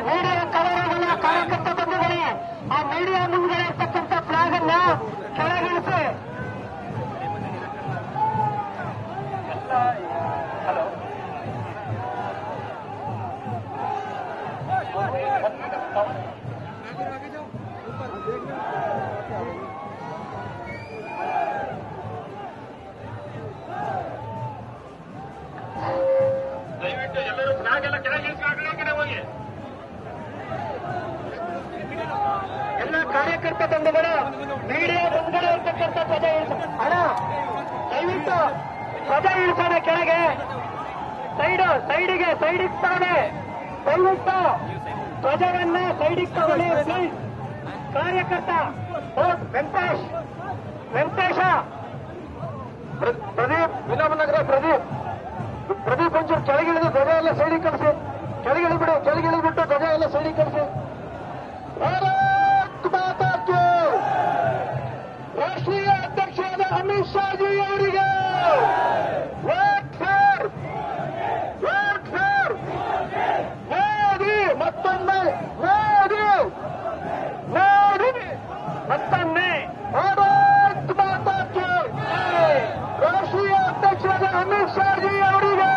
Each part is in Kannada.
ಮೀಡಿಯಾ ಕವರಗಳ ಕಾರ್ಯಕರ್ತ ಬಂಧುಗಳೇ ಆ ಮೀಡಿಯಾ ಮುಂದ್ಗಡೆ ಇರ್ತಕ್ಕಂಥ ಫ್ಲಾಗ್ ಅನ್ನ ಕೆಳಗಿಳಿಸಿ ದಯವಿಟ್ಟು ಎಲ್ಲರೂ ಫ್ಲಾಗ್ ಎಲ್ಲ ಕೆಳಗೆ ಇಳಿಸಿ ಆ ಕಡೆ ಈ ಕಡೆ ಹೋಗಿ ಎಲ್ಲ ಕಾರ್ಯಕರ್ತ ಬಂಧುಗಳು ಮೀಡಿಯಾ ಮುಂದ್ಗಡೆ ಇರ್ತಕ್ಕಂಥ ಧ್ವಜ ಇಳಿಸ ಅಣ್ಣ ದಯವಿಟ್ಟು ಧ್ವಜ ಇಳಿಸೋಣ ಕೆಳಗೆ ಸೈಡ್ ಸೈಡಿಗೆ ಸೈಡ್ ಇರ್ತಾನೆ ದಯವಿಟ್ಟು ಧ್ವಜವನ್ನ ಸೈಡಿಗೆ ತಗೊಳ್ಳಿ ಪ್ಲೀಸ್ ಕಾರ್ಯಕರ್ತ ಓ, ವೆಂಕಟೇಶ್ ವೆಂಕಟೇಶ ಪ್ರ- ಪ್ರದೀಪ್ ವಿನೋಬನಗರ ಪ್ರದೀಪ್ ಪ್ರದೀಪ್ ಒಂಚೂರು ಕೆಳಗಿಳಿದು ಧ್ವಜ ಎಲ್ಲ ಸೈಡಿಗೆ ಕಳಿಸಿ ಕೆಳಗಿಳಿಬಿಡು ಕೆಳಗಿಳಿದ್ಬಿಟ್ಟು ಧ್ವಜ ಎಲ್ಲ ಸೈಡಿಗೆ ಕಳಿಸಿ ಭಾರತ್ ಮಾತಾ ಕಿ ರಾಷ್ಟ್ರೀಯ ಅಧ್ಯಕ್ಷರಾದ ಅಮಿತ್ ಶಾಜಿ ಅವರಿಗೆ vote for vote for Modi ಮತ್ತೊಮ್ಮೆ ಮೋದಿ ಮೋದಿ ಮತ್ತೊಮ್ಮೆ ಭಾರತ್ ಮಾತಾ ಕಿ ರಾಷ್ಟ್ರೀಯ ಅಧ್ಯಕ್ಷರಾದ ಅಮಿತ್ ಶಾಜಿ ಅವರಿಗೆ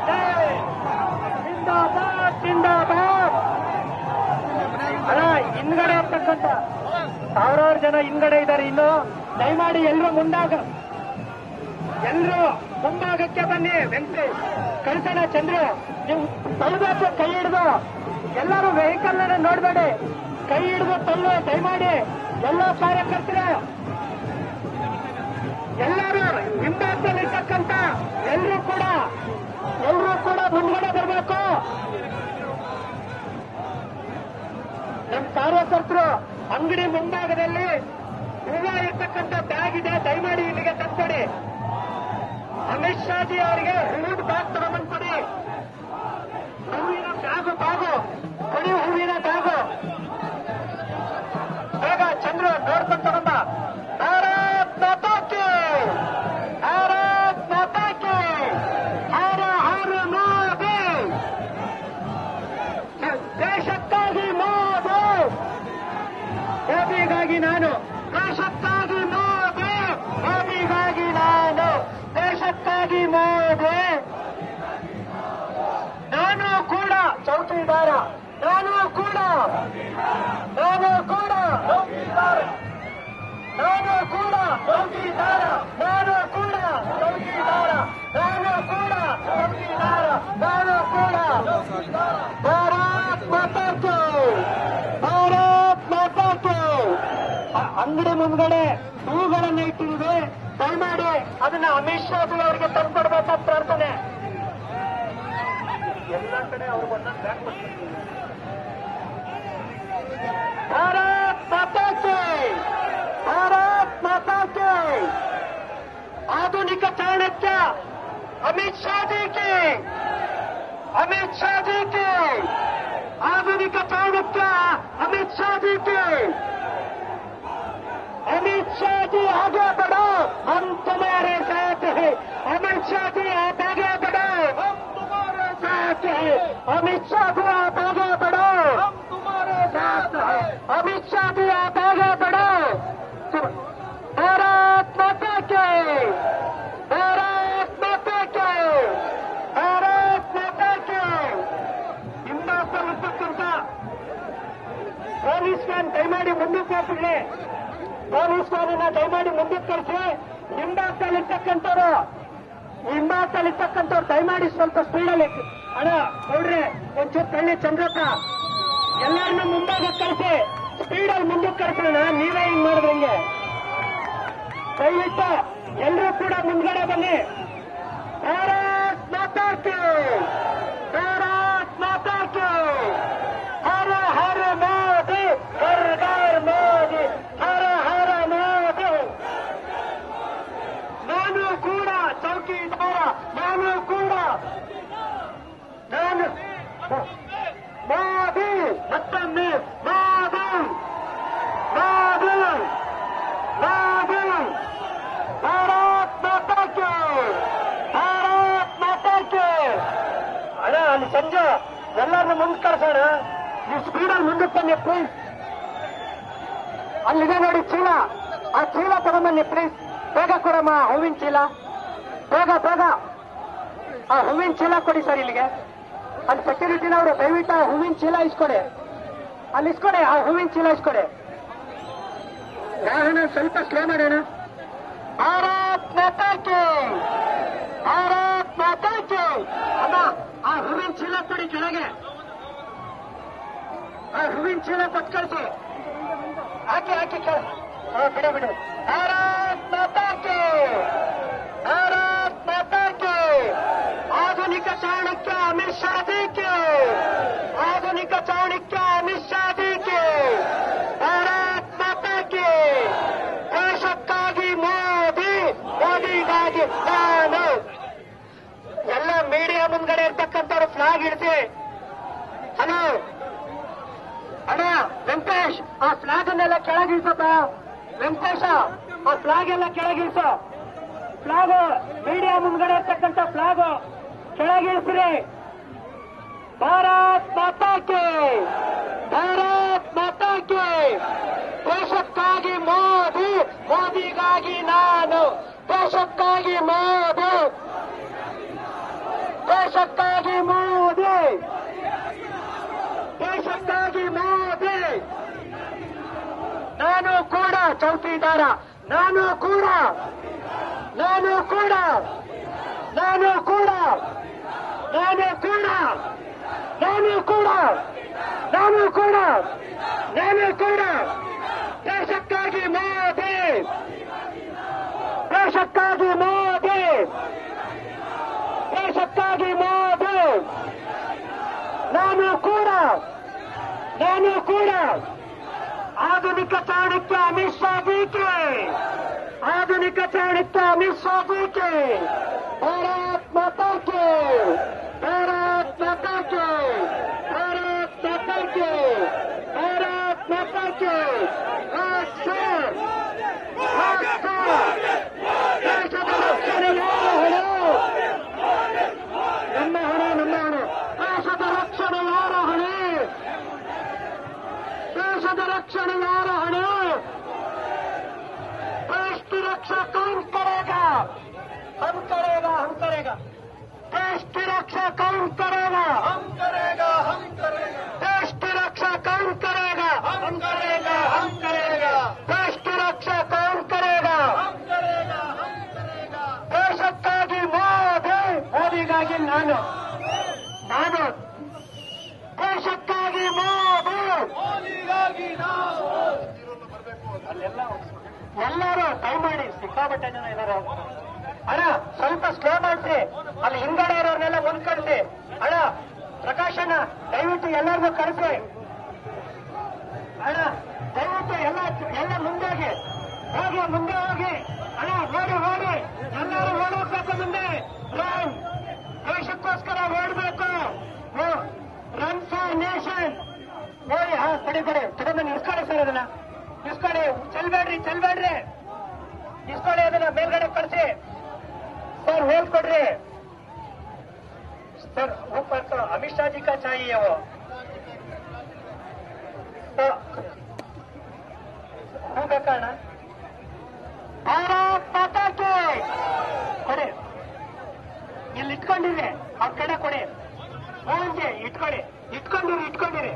ಜಿಂದಾಬಾದ್ ಜಿಂದಾಬಾದ್ ಅಲ್ಲ ಹಿಂದ್ಗಡೆ ಇರ್ತಕ್ಕಂಥ ಸಾವಿರಾರು ಜನ ಹಿಂದ್ಗಡೆ ಇದ್ದಾರೆ ಇನ್ನು ದಯಮಾಡಿ ಎಲ್ಲರೂ ಮುಂದಾಗ ಎಲ್ಲರೂ ಮುಂಭಾಗಕ್ಕೆ ಬನ್ನಿ ವೆಂಕಟೇಶ್ ಕಳ್ಸೋಣ ಚಂದ್ರು ನೀವು ತಳ್ಳಬೇಕು ಕೈ ಹಿಡಿದು ಎಲ್ಲರೂ ವೆಹಿಕಲ್ ನೋಡಬೇಡಿ ಕೈ ಹಿಡಿದು ತಳ್ಳು ದಯಮಾಡಿ ಎಲ್ಲ ಕಾರ್ಯಕರ್ತರು ಎಲ್ಲರೂ ಹಿಂಭಾಗದಲ್ಲಿರ್ತಕ್ಕಂಥ ಎಲ್ಲರೂ ಕೂಡ ಎಲ್ಲರೂ ಕೂಡ ಮುಂದ್ಗಡೆ ಬರಬೇಕು ನಮ್ಮ ಕಾರ್ಯಕರ್ತರು ಅಂಗಡಿ ಮುಂಭಾಗದಲ್ಲಿ ಹೂವ ಇರ್ತಕ್ಕಂಥ ಬ್ಯಾಗ್ ಇದೆ ದಯಮಾಡಿ ಇಲ್ಲಿಗೆ ತಂದ್ಕೊಡಿ ಅಮಿತ್ ಶಾಜಿ ಅವರಿಗೆ ಹೂವಿನ ಬ್ಯಾಗ್ ತಗೊಂಡ್ಬಂದು ಕೊಡಿ ಹೂವಿನ ಬ್ಯಾಗು ಬ್ಯಾಗು ಕೊಡಿ ಹೂವಿನ ಬ್ಯಾಗು ಬೇಗ ಚಂದ್ರು ನೋಡ್ಕೊಂಡು ತಗೊಂಡ ಭಾರತ್ ಮಾತಾಕಿ ಭಾರತ್ ಮಾತಾಕಿ ಹರ ಹರ ಮೋದಿ ದೇಶಕ್ಕಾಗಿ ಮೋದಿ ಮೋದಿಗಾಗಿ ನಾನು ದೇಶಕ್ಕಾಗಿ ಮೋದಿ ಮೋದಿಗಾಗಿ ನಾನು ದೇಶಕ್ಕಾಗಿ ಮೋದಿ ನಾನು ಕೂಡ ಚೌಕಿದಾರ ನಾನು ಕೂಡ ನಾನು ಕೂಡ ನಾನು ಕೂಡ ಚೌಕಿದಾರ ನಾನು ಕೂಡ ಚೌಕಿದಾರ ನಾನು ಕೂಡ ಚೌಕಿದಾರ ನಾನು ಕೂಡ ಭಾರತ್ ಮಾತಾಕ್ಕೆ ಭಾರತ್ ಮಾತಾಕ್ಕೆ ಅಂಗಡಿ ಮುಂದ್ಗಡೆ ಹೂಗಳನ್ನ ಇಟ್ಟಿದೆ ದಯಮಾಡಿ ಅದನ್ನ ಅಮಿತ್ ಶಾ ಅವರಿಗೆ ತಂದ್ಕೊಡ್ಬೇಕಂತ ಪ್ರಾರ್ಥನೆ ಎಲ್ಲ ಕಡೆ ಅವ್ರು ಒಂದೊಂದು ಬ್ಯಾಗ್ ಭಾರತ್ ಮಾತಾಕ್ಕೆ ಭಾರತ್ ಮಾತಾಕ್ಕೆ ಆಧುನಿಕ ಚಾಣಕ್ಯ ಅಮಿತ್ ಶಾ ಜಿ की अमित शाह जी की आधुनिक चाणक्य अमित शाह जी की अमित शाह जी आगे बढ़ो हम तुम्हारे साथ हैं अमित शाह जी आप आगे बढ़ो हम तुम्हारे साथ हैं अमित शाह जी आप आगे बढ़ो हम तुम्हारे साथ हैं अमित शाह जी आप आगे बढ़ो भारत माता के भारत माता के ಭಾರತ್ ಮಾತಾಕ್ಕೆ ಹಿಂಬಾಲಿರ್ತಕ್ಕಂಥ ಪೊಲೀಸ್ ವ್ಯಾನ್ ದಯಮಾಡಿ ಮುಂದಕ್ಕೆ ಹಾಕಿದ್ರೆ ಪೊಲೀಸ್ ವ್ಯಾನನ್ನ ದಯಮಾಡಿ ಮುಂದಕ್ಕೆ ಕಳಿಸಿ ಹಿಂಬಾಲಿರ್ತಕ್ಕಂಥವ್ರು ಹಿಂಬಾಲಿರ್ತಕ್ಕಂಥವ್ರು ದಯಮಾಡಿ ಸ್ವಲ್ಪ ಸ್ಪೀಡಲ್ಲಿ ಅಣ್ಣ ನೋಡ್ರಿ ಒಂಚೂರು ತಳ್ಳಿ ಚಂದ್ರಪ್ಪ ಎಲ್ಲರನ್ನ ಮುಂಭಾಗಕ್ಕೆ ಕಳಿಸಿ ಸ್ಪೀಡಲ್ಲಿ ಮುಂದಕ್ಕೆ ಕಳಿಸೋಣ ನೀವೇ ಹಿಂಗ್ ಮಾಡಿದ್ರೆ ಹಿಂಗೆ ದಯವಿಟ್ಟು ಎಲ್ಲರೂ ಕೂಡ ಮುಂದ್ಗಡೆ ಬನ್ನಿ भारत माता के भारत माता के हर हर मोदी हर घर मोदी हर हर मोदी ನಾನು ಕೂಡ ಚೌಕಿದಾರ ನಾನು ಕೂಡ ನಾನು ಮೋದಿ ಮತ್ತೊಮ್ಮೆ ಮೋದಿ ಮೋದಿ ಮೋದಿ ಭಾರತ್ ಮಾತಾಕ್ಕೆ ಭಾರತ್ ಮಾತಾಕ್ಕೆ ಅಣ್ಣ ಅಲ್ಲಿ ಸಂಜೆ ಎಲ್ಲರನ್ನು ಮುಂದೆ ಕಳ್ಸೋಣ ನೀವು ಸ್ಪೀಡಲ್ಲಿ ಮುಂದಕ್ಕೆ ಬನ್ನಿ ಪ್ಲೀಸ್ ಅಲ್ಲಿದೆ ನೋಡಿ ಚೀಲ ಆ ಚೀಲ ತಗೊಂಬನ್ನಿ ಪ್ಲೀಸ್ ಬೇಗ ಕೊಡಮ್ಮ ಆ ಹೂವಿನ ಚೀಲ ಬೇಗ ಬೇಗ ಆ ಹೂವಿನ ಚೀಲ ಕೊಡಿ ಸರ್ ಇಲ್ಲಿಗೆ ಅಲ್ಲಿ ಸೆಕ್ಯೂರಿಟಿನವರು ದಯವಿಟ್ಟು ಆ ಹೂವಿನ ಚೀಲ ಇಸ್ಕೊಡಿ ಅಲ್ಲಿ ಇಸ್ಕೊಡಿ ಆ ಹೂವಿನ ಚೀಲ ಇಸ್ಕೊಡಿ ವಾಹನ ಸ್ವಲ್ಪ ಸ್ಲೋ ಮಾಡೋಣ ಭಾರತ್ ಮಾತಾ ಕಿ ಭಾರತ್ ಮಾತಾ ಕಿ ಅಮ್ಮ ಆ ಹೂವಿನ ಚೀಲ ಕೊಡಿ ಕೆಳಗೆ ಆ ಹೂವಿನ ಚೀಲ ಕೊಟ್ಟು ಕಳಿಸಿ ಹಾಕಿ ಹಾಕಿ ಕೆಳ ಹಾ ಬಿಡು ಬಿಡು ಭಾರತ್ ಮಾತಾ ಕಿ ಭಾರತ್ ಮಾತಾ ಕಿ ಆಧುನಿಕ ಚಾಣಕ್ಯ ಅಮಿತ್ ಶಾ ಕೆ ಆಧುನಿಕ ಚಾಣಕ್ಯ ಅಮಿತ್ ಶಾ ಕೆ ಭಾರತ್ ಮಾತಾ ಕಿ ದೇಶಕ್ಕಾಗಿ ಮೋದಿ ಮೋದಿಗಾಗಿ ನಾನು ಎಲ್ಲ ಮೀಡಿಯಾ ಮುಂದ್ಗಡೆ ಇರ್ತಕ್ಕಂಥವ್ರು ಫ್ಲಾಗ್ ಹಿಡಿಸಿ ಹಲೋ ಅಣ್ಣ ವೆಂಕಟೇಶ್ ಆ ಫ್ಲಾಗ್ ಅನ್ನೆಲ್ಲ ಕೆಳಗಿಳಿಸಪ್ಪ ವೆಂಕಟೇಶ ಆ ಫ್ಲಾಗ್ ಎಲ್ಲ ಕೆಳಗಿಳಿಸು ಫ್ಲಾಗ್ ಮೀಡಿಯಾ ಮುಂದ್ಗಡೆ ಇರ್ತಕ್ಕಂಥ ಫ್ಲಾಗ್ ಕೆಳಗಿಳಿಸ್ರಿ ಭಾರತ್ ಮಾತಾ ಕೆ ಭಾರತ್ ಮಾತಾ ಕೆ ದೇಶಕ್ಕಾಗಿ ಮೋದಿ ಮೋದಿಗಾಗಿ ನಾನು ದೇಶಕ್ಕಾಗಿ ಮೋದಿ ದೇಶಕ್ಕಾಗಿ ಮೋದಿ ದೇಶಕ್ಕಾಗಿ ಮೋದಿ ನಾನು ಕೂಡ ಚೌಕಿದಾರ ನಾನು ಕೂಡ ನಾನು ಕೂಡ ನಾನು ಕೂಡ ನಾನು ಕೂಡ ನಾನು ಕೂಡ ನಾನು ಕೂಡ ನಾನು ಕೂಡ ದೇಶಕ್ಕಾಗಿ ಮೋದಿ ದೇಶಕ್ಕಾಗಿ ಮೋದಿ ದೇಶಕ್ಕಾಗಿ ಮೋದಿ ನಾನು ಕೂಡ ನಾನು ಕೂಡ ಆಧುನಿಕ ಚಾಣಕ್ಯ ಅಮಿತ್ ಶಾ ಕೆ ಆಧುನಿಕ ಚಾಣಕ್ಯ ಅಮಿತ್ ಶಾ ಕೆ ಭಾರತ್ ಮಾತಾ ಕೆ ಭಾರತ್ ಮಾತಾ ಕೆ ಭಾರತ್ ಮಾತಾ ಕೆ ಭಾರತ್ ಮಾತಾ ಕೆ ರಾಷ್ಟ್ರ ರಾಷ್ಟ್ರ ದೇಶದ ರಕ್ಷಣೆ ಯಾರ ಹೊಣೆ ನಮ್ಮ ಹೊಣೆ ನಮ್ಮ ಹೊಣೆ ದೇಶದ ರಕ್ಷಣೆ ಯಾರ ಹೊಣೆ ದೇಶದ ರಕ್ಷಣೆ ಯಾರ ಹೊಣೆ देश की रक्षा कौन करेगा हम करेगा हम करेगा देश की रक्षा कौन करेगा हम करेगा हम करेगा देश की रक्षा कौन करेगा हम करेगा हम करेगा देश की रक्षा कौन करेगा हम करेगा हम करेगा ದೇಶಕ್ಕಾಗಿ ಮೋದಿ ಮೋದಿಗಾಗಿ ನಾನು ನಾನು ದೇಶಕ್ಕಾಗಿ ಮೋದಿ ಮೋದಿಗಾಗಿ ನಾವು ಅಲ್ಲೆಲ್ಲ ಎಲ್ಲರೂ ಟೈ ಮಾಡಿ ಸಿಕ್ಕಾಪಟ್ಟೆ ಜನ ಇದ್ದಾರೆ ಅಣ್ಣ ಸ್ವಲ್ಪ ಸ್ಲೋ ಮಾಡಿಸಿ ಅಲ್ಲಿ ಹಿಂಗಡೆ ಇರೋರ್ನೆಲ್ಲ ಮುಂದ್ ಕಳಿಸಿ ಅಣ್ಣ ಪ್ರಕಾಶ್ ಅಣ್ಣ ದಯವಿಟ್ಟು ಎಲ್ಲರಿಗೂ ಕಳಿಸಿ ಅಣ್ಣ ದಯವಿಟ್ಟು ಎಲ್ಲ ಎಲ್ಲ ಮುಂದೆ ಹೋಗಿ ಹೋಗಿ ಮುಂದೆ ಹೋಗಿ ಅಣ್ಣ ಓಡಿ ಓಡಿ ಎಲ್ಲರೂ ಓಡೋಗ್ಬೇಕು ಮುಂದೆ ರನ್ ದೇಶಕ್ಕೋಸ್ಕರ ಓಡಬೇಕು ರನ್ ಫಾರ್ ನೇಷನ್ ನೋಡಿ ಹಾ ಕಡೆ ಕಡೆ ತಗೊಂಡು ನಿಲ್ಸ್ಕೊಳ್ಳಿ ಸರ್ ಅದನ್ನ ನಿಲ್ಸ್ಕೊಳ್ಳಿ ಚೆಲ್ಬೇಡ್ರಿ ಚೆಲ್ಬೇಡ್ರಿ ನಿಲ್ಸ್ಕೊಳ್ಳಿ ಅದನ್ನ ಮೇಲ್ಗಡೆ ಕಳಿಸಿ ಸರ್ ಹೇಳ್ಕೊಡ್ರಿ ಸರ್ ऊपर तो अमित शाह जी का चाहिए वो तो ಹೋಗ್ಬೇಕಣ್ಣ ಭಾರತ್ ಮಾತಾ ಕಿ ಕೊಡಿ ಇಲ್ಲಿ ಇಟ್ಕೊಂಡಿರಿ ಅವ್ರ ಕಡೆ ಕೊಡಿ ಹೂವಿಗೆ ಇಟ್ಕೊಳ್ಳಿ ಇಟ್ಕೊಂಡಿರಿ ಇಟ್ಕೊಂಡಿರಿ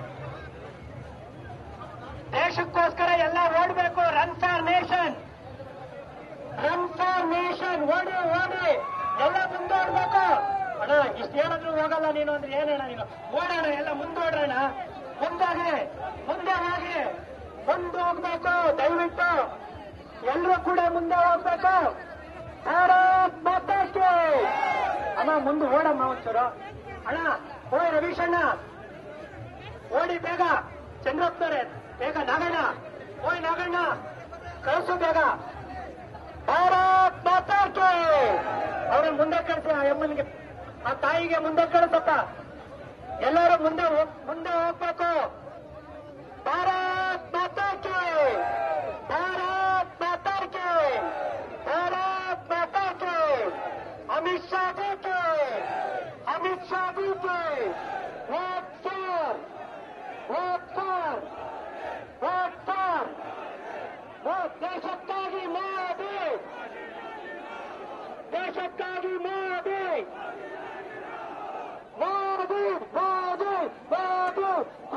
ದೇಶಕ್ಕೋಸ್ಕರ ಎಲ್ಲ ಓಡಬೇಕು run for nation run for nation ಓಡಿ ಓಡಿ ಎಲ್ಲ ಮುಂದೆ ಓಡ್ಬೇಕು ಅಣ್ಣ ಇಷ್ಟು ಹೇಳಿದ್ರು ಹೋಗಲ್ಲ ನೀನು ಅಂದ್ರೆ ಏನಣ್ಣ ನೀನು ಓಡೋಣ ಎಲ್ಲ ಮುಂದೋಡ್ರಣ ಮುಂದಾಗಿ ಮುಂದೆ ಹೋಗಿ ಮುಂದೆ ಹೋಗ್ಬೇಕು ದಯವಿಟ್ಟು ಎಲ್ಲರೂ ಕೂಡ ಮುಂದೆ ಹೋಗ್ಬೇಕು ಭಾರತ್ ಮಾತಾಕ್ಕೆ ಅಣ್ಣ ಮುಂದೆ ಓಡಮ್ಮ ಒಂಚೂರು ಅಣ್ಣ ಓಯ್ ರವೀಶ್ ಅಣ್ಣ ಓಡಿ ಬೇಗ ಚಂದ್ರಪ್ಪನವ್ರೆ ಬೇಗ ನಾಗಣ್ಣ ಓಯ್ ನಾಗಣ್ಣ ಕಳಿಸು ಬೇಗ ಭಾರತ್ ಮಾತಾಕ್ಕೆ ಅವ್ರ ಮುಂದೆ ಕಳಿಸಿ ಆ ಅಮ್ಮನಿಗೆ ಆ ತಾಯಿಗೆ ಮುಂದೆ ಕಳಿಸಪ್ಪ ಎಲ್ಲರೂ ಮುಂದೆ ಹೋಗ್- ಮುಂದೆ ಹೋಗ್ಬೇಕು ಭಾರತ್ ಮಾತಾಕ್ಕೆ ಭಾರತ್ ಮಾತಾಕ್ಕೆ ಭಾರತ್ ಮಾತಾಕ್ಕೆ ಅಮಿತ್ ಶಾ ಕೆ ಅಮಿತ್ ಶಾ ಕೆ ವೋಟ್ ಫಾರ್ ದೇಶಕ್ಕಾಗಿ ಮೋದಿ ಮೋದಿ ಮೋದಿ ಮೋದಿ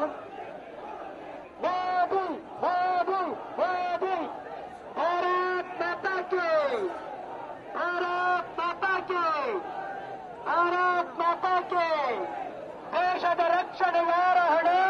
ಮೋದಿ ಮೋದಿ ಮೋದಿ ಭಾರತ್ ಮಾತಾ ಕಿ ಭಾರತ್ ಮಾತಾ ಕಿ ಭಾರತ್ ಮಾತಾ ಕಿ ದೇಶದ ರಕ್ಷಣೆ ಯಾರ ಹೊಣೆ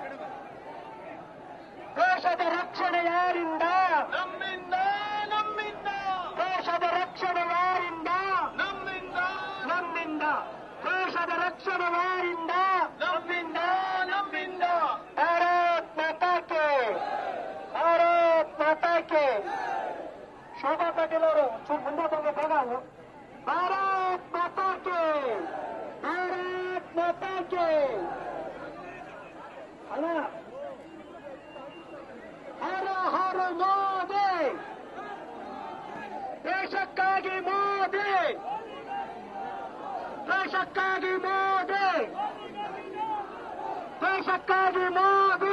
ದೇಶದ ರಕ್ಷಣೆ ಯಾರಿಂದ ನಮ್ಮಿಂದ ನಮ್ಮಿಂದ ದೇಶದ ರಕ್ಷಣೆ ಯಾರಿಂದ ನಮ್ಮಿಂದ ನಮ್ಮಿಂದ ದೇಶದ ರಕ್ಷಣೆ ಯಾರಿಂದ ನಮ್ಮಿಂದ ನಮ್ಮಿಂದ ಭಾರತ್ ಮಾತಾ ಕಿ ಭಾರತ್ ಮಾತಾ ಕಿ ಶೋಭಾ ಪಾಟೀಲ್ ಅವರು ಚೂರು ಮುಂದೆ ಬಂದು ಬೇಗ ಅವು. ಭಾರತ್ ಮಾತಾ ಕಿ ಭಾರತ್ ಮಾತಾ ಕಿ ಅಲ್ಲ ಹರ ಹರ ಮೋದಿ ದೇಶಕ್ಕಾಗಿ ಮೋದಿ ದೇಶಕ್ಕಾಗಿ ಮೋದಿ ದೇಶಕ್ಕಾಗಿ ಮೋದಿ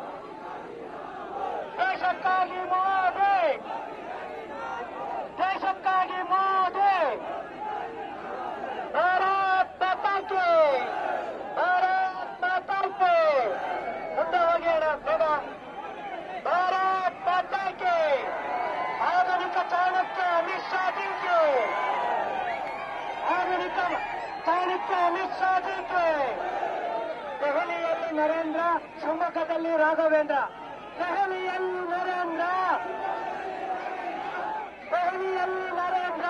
ದೇಶಕ್ಕಾಗಿ ಮೋದಿ ದೇಶಕ್ಕಾಗಿ ಮೋದಿ ಭಾರತ್ ಮಾತಾ ಕಿ ಭಾರತ್ ಮಾತಾ ಕಿ ಮುಂದೆ ಹೋಗಿ ಅಣ್ಣ ಬೇಗ ಭಾರತ್ ಮಾತಾ ಕಿ ಆಧುನಿಕ ಚಾಣಕ್ಯ ಅಮಿತ್ ಶಾ ಜಿಂಕೆ ಆಧುನಿಕ ಚಾಣಕ್ಯ ಅಮಿತ್ ಶಾ ಜಿಂಕೆ ದೆಹಲಿಯಲ್ಲಿ ನರೇಂದ್ರ ಶಿವಮೊಗ್ಗದಲ್ಲಿ ರಾಘವೇಂದ್ರ ದೆಹಲಿಯಲ್ಲಿ ನರೇಂದ್ರ ದೆಹಲಿಯಲ್ಲಿ ನರೇಂದ್ರ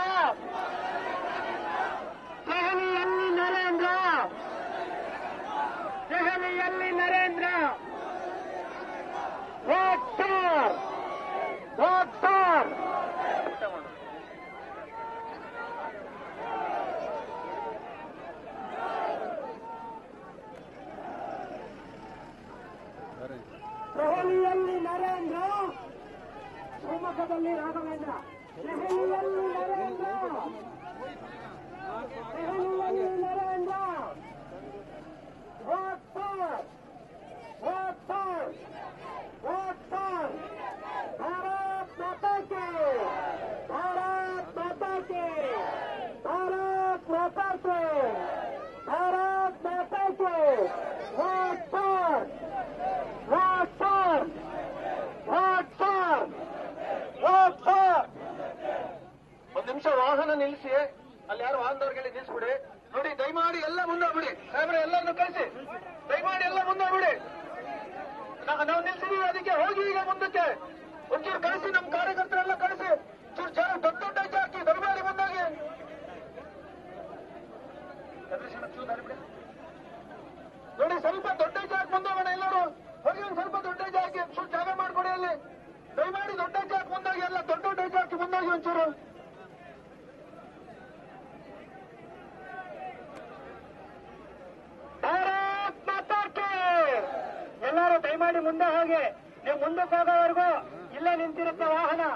ದೆಹಲಿಯಲ್ಲಿ ನರೇಂದ್ರ ದೆಹಲಿಯಲ್ಲಿ ನರೇಂದ್ರ ಡಾಕ್ಟರ್ ಡಾಕ್ಟರ್ ದೆಹಲಿಯಲ್ಲಿ ನರೇಂದ್ರ ಶಿವಮೊಗ್ಗದಲ್ಲಿ ರಾಘವೇಂದ್ರ ದೆಹಲಿಯಲ್ಲಿ ನರೇಂದ್ರ ದೆಹಲಿಯಲ್ಲಿ Narendra doctor doctor doctor Bharat Mata ಕಿ ಭಾರತ್ ಮಾತಾ ಕಿ ಭಾರತ್ ಮಾತಾ ಕಿ ಭಾರತ್ ಮಾತಾ ಕಿ ಡಾಕ್ಟರ್ ಡಾಕ್ಟರ್ ಡಾಕ್ಟರ್ ಡಾಕ್ಟರ್ ಒಂದ್ ನಿಮಿಷ ವಾಹನ ನಿಲ್ಲಿಸಿ ಅಲ್ಲಿ ಯಾರು ವಾಹನದವ್ರಿಗೆ ನಿಲ್ಲಿಸ್ಬಿಡಿ ನೋಡಿ ದಯಮಾಡಿ ಎಲ್ಲ ಮುಂದೆ ಬಿಡಿ ಸಾಹೇಬ್ರೆ ಎಲ್ಲರನ್ನು ಕಳಿಸಿ ದಯಮಾಡಿ ಎಲ್ಲ ಮುಂದೆ ಬಿಡಿ ನಾ- ನಾವು ನಿಲ್ಸಿದೀವಿ ಅದಕ್ಕೆ ಹೋಗಿ ಈಗ ಮುಂದಕ್ಕೆ ಒಂಚೂರು ಕಳಿಸಿ ನಮ್ಮ ಕಾರ್ಯಕರ್ತರೆಲ್ಲ ಕಳಿಸಿ ಚೂರು ಜನ ದೊಡ್ಡ ದೊಡ್ಡ ಹೆಜ್ಜೆ ಹಾಕಿ ದಯಮಾಡಿ ಮುಂದಾಗಿ ಚಂದ್ರಶೇಖರ್ ಚೂರು ದಾರಿ ಬಿಡಿ. ನೋಡಿ ಸ್ವಲ್ಪ ದೊಡ್ಡ ಹೆಜ್ಜೆ ಹಾಕಿ ಮುಂದೋಗೋಣ ಎಲ್ಲರೂ ಹೋಗಿ ಒಂದು ಸ್ವಲ್ಪ ದೊಡ್ಡ ಹೆಜ್ಜೆ ಹಾಕಿ ಸ್ವಲ್ಪ ಜಾಗ ಮಾಡ್ಕೊಡಿ ಅಲ್ಲಿ ದಯಮಾಡಿ ದೊಡ್ಡ ಹೆಜ್ಜೆ ಹಾಕಿ ಮುಂದಾಗಿ ಎಲ್ಲ ದೊಡ್ಡ ದೊಡ್ಡ ಹೆಜ್ಜೆ ಹಾಕಿ ಮುಂದಾಗಿ ಒಂಚೂರು ಭಾರತ್ ಮಾತಾ ಕಿ ಎಲ್ಲರೂ ದಯಮಾಡಿ ಮುಂದೆ ಹೋಗಿ ನೀವು ಮುಂದಕ್ಕೆ ಹೋಗೋವರೆಗೂ ಇಲ್ಲೇ ನಿಂತಿರುತ್ತೆ ವಾಹನ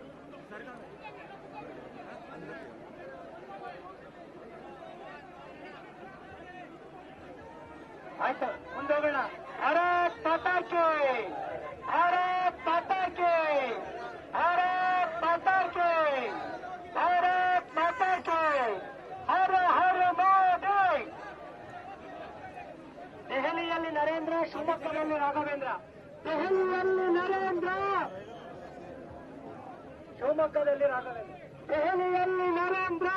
ಆಯ್ತು ಮುಂದೆ ಹೋಗೋಣ ಭಾರತ್ ಮಾತಾ ಕಿ ಭಾರತ್ ಮಾತಾ ಕಿ ಭಾರತ್ ಮಾತಾ ಕಿ ಭಾರತ್ ಮಾತಾ ಕಿ ಹರ ಹರ ಮೋದಿ ದೆಹಲಿಯಲ್ಲಿ ನರೇಂದ್ರ ಶಿವಮೊಗ್ಗದಲ್ಲಿ ರಾಘವೇಂದ್ರ ದೆಹಲಿಯಲ್ಲಿ ನರೇಂದ್ರ ಶಿವಮೊಗ್ಗದಲ್ಲಿ ರಾಘವೇಂದ್ರ ದೆಹಲಿಯಲ್ಲಿ ನರೇಂದ್ರ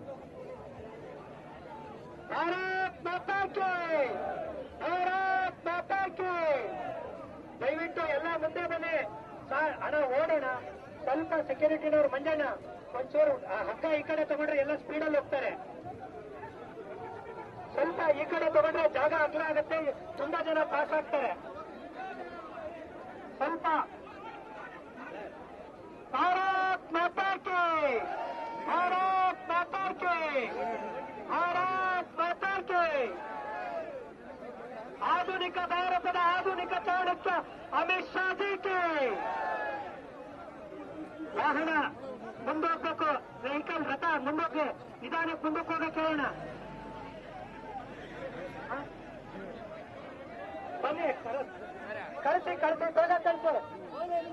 ಭಾರತ್ ಮಾತಾ ಕಿ ಭಾರತ್ ಮಾತಾ ಕಿ ದಯವಿಟ್ಟು ಎಲ್ಲ ಮುಂದೆ ಬನ್ನಿ ಸರ್ ಹಣ ಓಡೋಣ ಸ್ವಲ್ಪ ಸೆಕ್ಯೂರಿಟಿನವ್ರು ಮಂಜಣ್ಣ ಒಂಚೂರು ಆ ಹಗ್ಗ ಈ ಕಡೆ ತಗೊಂಡ್ರೆ ಎಲ್ಲ ಸ್ಪೀಡಲ್ಲಿ ಹೋಗ್ತಾರೆ ಸ್ವಲ್ಪ ಈ ಕಡೆ ತಗೊಂಡ್ರೆ ಜಾಗ ಅಗಲ ಆಗುತ್ತೆ ತುಂಬಾ ಜನ ಪಾಸ್ ಆಗ್ತಾರೆ ಸ್ವಲ್ಪ ಭಾರತ್ ಮಾತಾ ಕಿ ಭಾರತ್ ಮಾತಾ ಕಿ ಭಾರತ್ ಮಾತಾ ಕಿ ಆಧುನಿಕ ಭಾರತದ ಆಧುನಿಕ ಚಾಣಕ್ಯ ಅಮಿತ್ ಶಾ ಜಿ ಕಿ ವಾಹನ ಮುಂದೋಗ್ಬೇಕು ವೆಹಿಕಲ್ ರಥ ಮುಂದೋಗಿ ನಿಧಾನಕ್ಕೆ ಮುಂದಕ್ಕೆ ಹೋಗಕ್ಕೆ ಹೇಳೋಣ ಹ? ಬನ್ನಿ ಕಳ್ಸಿ ಕಳಿಸಿ ಕಳಿಸಿ ಬೇಗ ಕಳಿಸಿ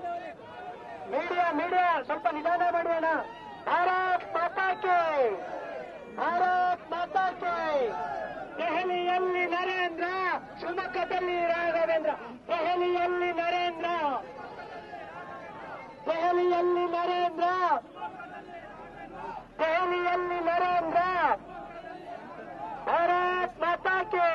ಮೀಡಿಯಾ ಮೀಡಿಯಾ ಸ್ವಲ್ಪ ನಿಧಾನ ಮಾಡಿ ಅಣ್ಣ ಭಾರತ್ ಮಾತಾ ಕಿ ಭಾರತ್ ಮಾತಾ ಕಿ ದೆಹಲಿಯಲ್ಲಿ ನರೇಂದ್ರ ಶಿವಮೊಗ್ಗದಲ್ಲಿ ರಾಘವೇಂದ್ರ ದೆಹಲಿಯಲ್ಲಿ ನರೇಂದ್ರ ದೆಹಲಿಯಲ್ಲಿ ನರೇಂದ್ರ ದೆಹಲಿಯಲ್ಲಿ ನರೇಂದ್ರ ಭಾರತ್ ಮಾತಾ ಕಿ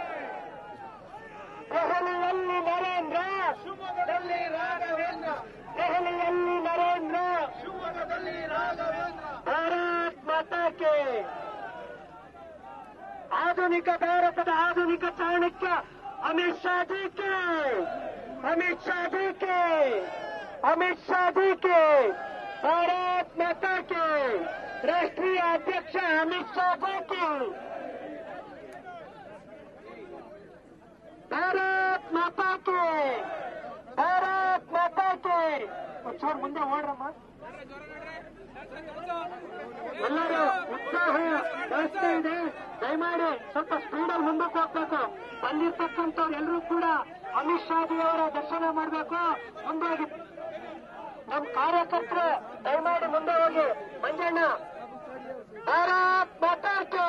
ದೆಹಲಿಯಲ್ಲಿ ನರೇಂದ್ರ ಶಿವಮೊಗ್ಗದಲ್ಲಿ ರಾಘವೇಂದ್ರ ದೆಹಲಿಯಲ್ಲಿ ನರೇಂದ್ರ ಶಿವಮೊಗ್ಗದಲ್ಲಿ ರಾಘವೇಂದ್ರ ಭಾರತ್ ಮಾತಾ ಕಿ ಆಧುನಿಕ ಭಾರತದ ಆಧುನಿಕ ಚಾಣಕ್ಯ ಅಮಿತ್ ಶಾ ಜಿ ಕೆ ಅಮಿತ್ ಶಾ ಜಿ ಕೆ ಅಮಿತ್ ಶಾ ಜಿ ಕೆ ಭಾರತ್ ಮಾತಾ ಕೆ ರಾಷ್ಟ್ರೀಯ ಅಧ್ಯಕ್ಷ ಅಮಿತ್ ಶಾ ಜಿ ಕೆ ಭಾರತ್ ಮಾತಾ ಕೆ ಭಾರತ್ ಮಾತಾ ಕೆ ಒಂಚೂರು ಮುಂದೆ ಓಡ್ರಮ್ಮ ಎಲ್ಲರೂ ಉತ್ಸಾಹ ಜಾಸ್ತಿ ಇದೆ ದಯಮಾಡಿ ಸ್ವಲ್ಪ ಸ್ಪೀಡಲ್ಲಿ ಮುಂದಕ್ಕೆ ಹೋಗ್ಬೇಕು ಬಂದಿರ್ತಕ್ಕಂಥವ್ರು ಎಲ್ಲರೂ ಕೂಡ ಅಮಿತ್ ಶಾಜಿ ಅವರ ದರ್ಶನ ಮಾಡಬೇಕು ಮುಂದೋಗಿ ನಮ್ಮ ಕಾರ್ಯಕರ್ತರು ದಯಮಾಡಿ ಮುಂದೆ ಹೋಗಿ ಮಂಜಣ್ಣ ಭಾರತ್ ಮಾತಾ ಕೆ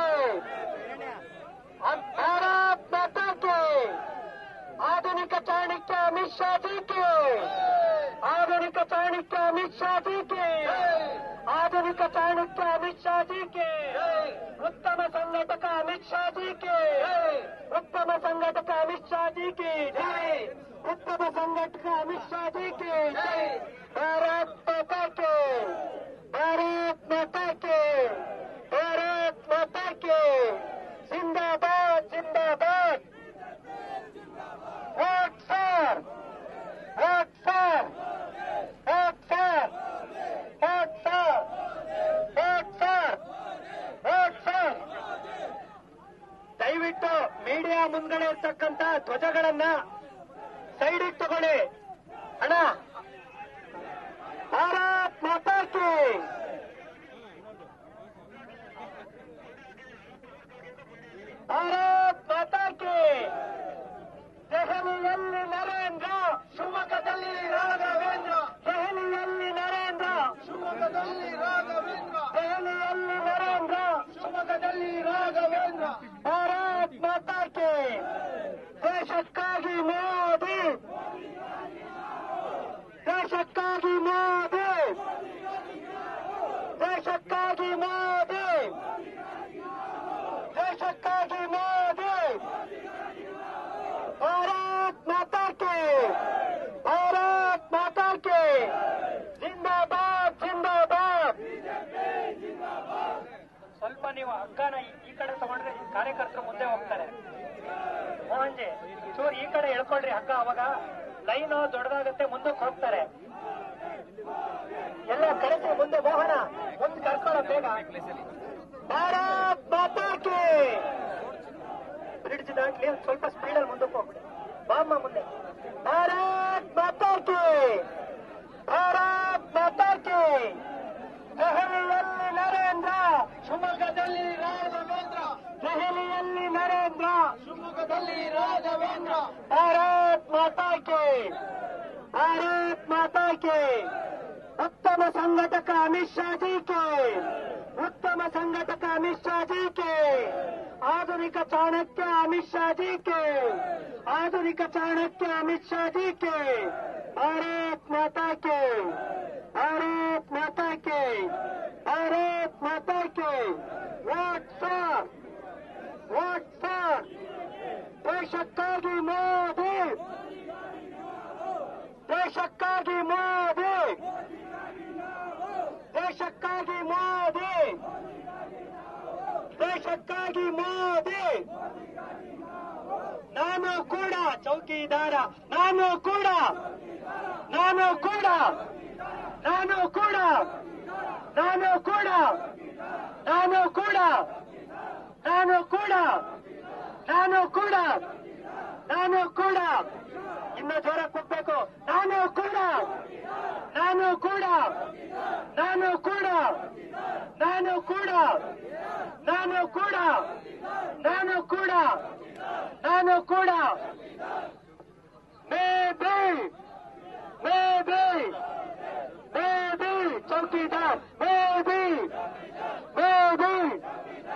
ಭಾರತ್ ಮಾತಾ ಕೆ ಆಧುನಿಕ ಚಾಣಕ್ಯ ಅಮಿತ್ ಶಾ ಜಿ ಕೆ ಆಧುನಿಕ ಚಾಣಕ್ಯ ಅಮಿತ್ ಶಾ ಜಿ ಕೆ ಆಧುನಿಕ ಚಾಣಕ್ಯ ಅಮಿತ್ ಶಾ ಜಿ ಕೆ ಉತ್ತಮ ಸಂಘಟಕ ಅಮಿತ್ ಶಾ ಜಿ ಕೆ ಉತ್ತಮ ಸಂಘಟಕ ಅಮಿತ್ ಶಾ ಜಿ ಕೆ ಉತ್ತಮ ಸಂಘಟಕ ಅಮಿತ್ ಶಾ ಜಿ ಕೆ ಭಾರತ್ ಮಾತಾ ಕೆ ಭಾರತ್ ಮಾತಾ ಕೆ ಭಾರತ್ ಮಾತಾ ಕೆ ಜಿಂದಾಬಾದ್ ಜಿಂದಾಬಾದ್ vote sir vote sir vote sir vote sir vote sir vote sir ದಯವಿಟ್ಟು ಮೀಡಿಯಾ ಮುಂದ್ಗಡೆ ಇರ್ತಕ್ಕಂಥ ಧ್ವಜಗಳನ್ನ ಸೈಡ್ ತಗೊಳ್ಳಿ ಅಣ್ಣ ಭಾರತ್ ಮಾತಾ ಕಿ ಭಾರತ್ ಮಾತಾ ಕಿ ದೆಹಲಿಯಲ್ಲಿ ನರೇಂದ್ರ ಶಿವಮೊಗ್ಗದಲ್ಲಿ ರಾಘವೇಂದ್ರ ದೆಹಲಿಯಲ್ಲಿ ನರೇಂದ್ರ ಶಿವಮೊಗ್ಗದಲ್ಲಿ ರಾಘವೇಂದ್ರ ದೆಹಲಿಯಲ್ಲಿ ನರೇಂದ್ರ ಶಿವಮೊಗ್ಗದಲ್ಲಿ ರಾಘವೇಂದ್ರ ಭಾರತ್ ಮಾತಾ ಕಿ ದೇಶಕ್ಕಾಗಿ ಮೋದಿ ದೇಶಕ್ಕಾಗಿ ಮೋದಿ ದೇಶಕ್ಕಾಗಿ ಮೋದಿ ದೇಶಕ್ಕಾಗಿ ಮೋದಿ ಭಾರತ್ ಮಾತಾ ಕಿ ಭಾರತ್ ಮಾತಾ ಕಿ ಜಿಂದಾಬಾದ್ ಜಿಂದಾಬಾದ್ ಸ್ವಲ್ಪ ನೀವು ಹಗ್ಗನ ಈ- ಈ ಕಡೆ ತಗೊಂಡ್ರೆ ಕಾರ್ಯಕರ್ತರು ಮುಂದೆ ಹೋಗ್ತಾರೆ ಮೋಹನ್ಜಿ ಚೂರ್ ಈ ಕಡೆ ಎಳ್ಕೊಳ್ರಿ ಹಗ್ಗ ಅವಾಗ ಲೈನ್ ದೊಡ್ಡದಾಗತ್ತೆ ಮುಂದಕ್ಕೆ ಹೋಗ್ತಾರೆ ಎಲ್ಲ ಕರೆಸಿ ಮುಂದೆ ಮೋಹನ ಮುಂದೆ ಕರ್ಕೊಳ್ಳೋ ಬೇಗ ಭಾರತ್ ಮಾತಾ ಕಿ ಬ್ರಿಡ್ಜ್ ದಾಟ್ಲಿ ಒಂದ್ ಸ್ವಲ್ಪ ಸ್ಪೀಡಲ್ಲಿ ಮುಂದಕ್ಕೆ ಹೋಗ್ಬಿಡಿ ಬಾಮ್ಮ ಮುಂದೆ ಭಾರತ್ ಮಾತಾ ಕಿ ಭಾರತ್ ಮಾತಾ ಕಿ ದೆಹಲಿಯಲ್ಲಿ ನರೇಂದ್ರ ಶಿವಮೊಗ್ಗದಲ್ಲಿ ರಾಘವೇಂದ್ರ ದೆಹಲಿಯಲ್ಲಿ ನರೇಂದ್ರ ಶಿವಮೊಗ್ಗದಲ್ಲಿ ರಾಘವೇಂದ್ರ ಭಾರತ್ ಮಾತಾ ಕಿ ಭಾರತ್ ಮಾತಾ ಕಿ ಉತ್ತಮ ಸಂಘಟಕ ಅಮಿತ್ ಶಾ ಜಿ ಕೆ ಉತ್ತಮ ಸಂಘಟಕ ಅಮಿತ್ ಶಾ ಜಿ ಕೆ ಆಧುನಿಕ ಚಾಣಕ್ಯ ಅಮಿತ್ ಶಾ ಜಿ ಕೆ ಆಧುನಿಕ ಚಾಣಕ್ಯ ಅಮಿತ್ ಶಾ ಜಿ ಕೆ ಭಾರತ್ ಮಾತಾ ಕೆ ಭಾರತ್ ಮಾತಾ ಕೆ ಭಾರತ್ ಮಾತಾ ಕೆ ವಾಟ್ ಫಾರ್ ವಾಟ್ ಫಾರ್ ದೇಶಕ್ಕಾಗಿ ಮೋದಿ ದೇಶಕ್ಕಾಗಿ ಮೋದಿ ದೇಶಕ್ಕಾಗಿ ಮೋದಿ ದೇಶಕ್ಕಾಗಿ ಮೋದಿ ನಾನು ಕೂಡ ಚೌಕಿದಾರ ನಾನು ಕೂಡ ನಾನು ಕೂಡ ನಾನು ಕೂಡ ನಾನು ಕೂಡ ನಾನು ಕೂಡ ನಾನು ಕೂಡ ನಾನು ಕೂಡ ನಾನು ಕೂಡ ಇನ್ನು ಜ್ವರ ಕೊಡ್ಬೇಕು ನಾನು ಕೂಡ ನಾನು ಕೂಡ ನಾನು ಕೂಡ ನಾನು ಕೂಡ ನಾನು ಕೂಡ ನಾನು ಕೂಡ ನಾನು ಕೂಡ ಮೇ ಬಿ ಮೇ ಬಿ ಮೇ ಬಿ ಚೌಕಿದಾರ್ ಮೇ ಬಿ ಮೇ ಬಿ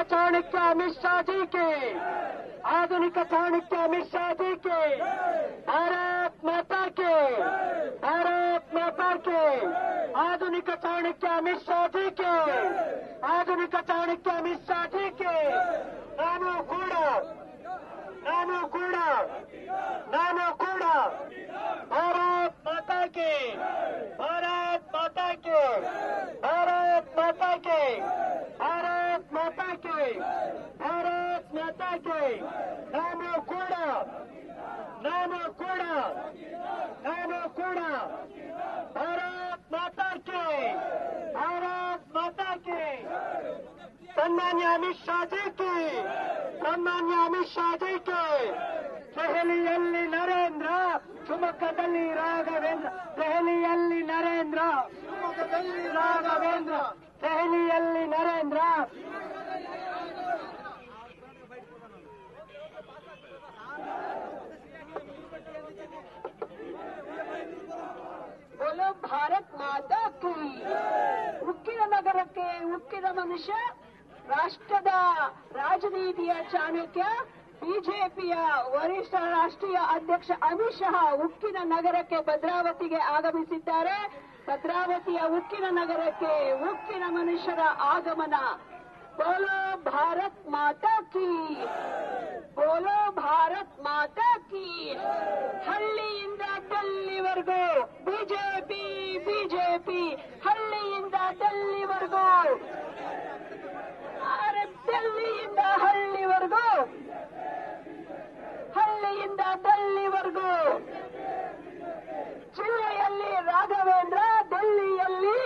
चाणक्य अमित शाह जी के आधुनिक चाणक्य अमित शाह जी के भारत माता के भारत माता के आधुनिक चाणक्य अमित शाह जी के आधुनिक चाणक्य अमित शाह जी के ನಾನು ಕೂಡ ನಾನು ಕೂಡ ನಾನು ಕೂಡ ಭಾರತ್ ಮಾತಾ ಕೆ ಭಾರತ್ ಮಾತಾ ಕೆ ಭಾರತ್ ಮಾತಾ ಕೆ ಭಾರತ್ ಮಾತಾ ಕೆ ಭಾರತ್ ಮಾತಾ ಕೆ ನಾನು ಕೂಡ ನಾನು ಕೂಡ ನಾನು ಕೂಡ ಭಾರತ್ ಮಾತಾ ಕೆ ಭಾರತ್ ಮಾತಾ ಕೆ ಸನ್ಮಾನ್ಯ ಅಮಿತ್ ಶಾ ಜಿ ಕಿ ಸನ್ಮಾನ್ಯ ಅಮಿತ್ ಶಾ ಜಿ ಕಿ ದೆಹಲಿಯಲ್ಲಿ ನರೇಂದ್ರ ಶಿವಮೊಗ್ಗದಲ್ಲಿ ರಾಘವೇಂದ್ರ ದೆಹಲಿಯಲ್ಲಿ ನರೇಂದ್ರ ಶಿವಮೊಗ್ಗದಲ್ಲಿ ರಾಘವೇಂದ್ರ ದೆಹಲಿಯಲ್ಲಿ ನರೇಂದ್ರ बोलो भारत माता की ಉಕ್ಕಿನ ನಗರಕ್ಕೆ ಉಕ್ಕಿನ ಮನುಷ್ಯ ರಾಷ್ಟ್ರದ ರಾಜನೀತಿಯ ಚಾಣಕ್ಯ ಬಿಜೆಪಿಯ ವರಿಷ್ಠ ರಾಷ್ಟ್ರೀಯ ಅಧ್ಯಕ್ಷ ಅಮಿತ್ ಶಾ ಉಕ್ಕಿನ ನಗರಕ್ಕೆ ಭದ್ರಾವತಿಗೆ ಆಗಮಿಸಿದ್ದಾರೆ ಭದ್ರಾವತಿಯ ಉಕ್ಕಿನ ನಗರಕ್ಕೆ ಉಕ್ಕಿನ ಮನುಷ್ಯರ ಆಗಮನ ಬೋಲೋ ಭಾರತ್ ಮಾತಾ ಕಿ ಬೋಲೋ ಭಾರತ್ ಮಾತಾ ಕಿ ಹಳ್ಳಿಯಿಂದ ಡೆಲ್ಲಿವರೆಗೂ ಬಿಜೆಪಿ ಬಿಜೆಪಿ ಹಳ್ಳಿಯಿಂದ ಡೆಲ್ಲಿವರೆಗೂ ಅರೆ ಡೆಲ್ಲಿಯಿಂದ ಹಳ್ಳಿವರೆಗೂ ಹಳ್ಳಿಯಿಂದ ಡೆಲ್ಲಿವರೆಗೂ ಜಿಲ್ಲೆಯಲ್ಲಿ ರಾಘವೇಂದ್ರ ಡೆಲ್ಲಿಯಲ್ಲಿ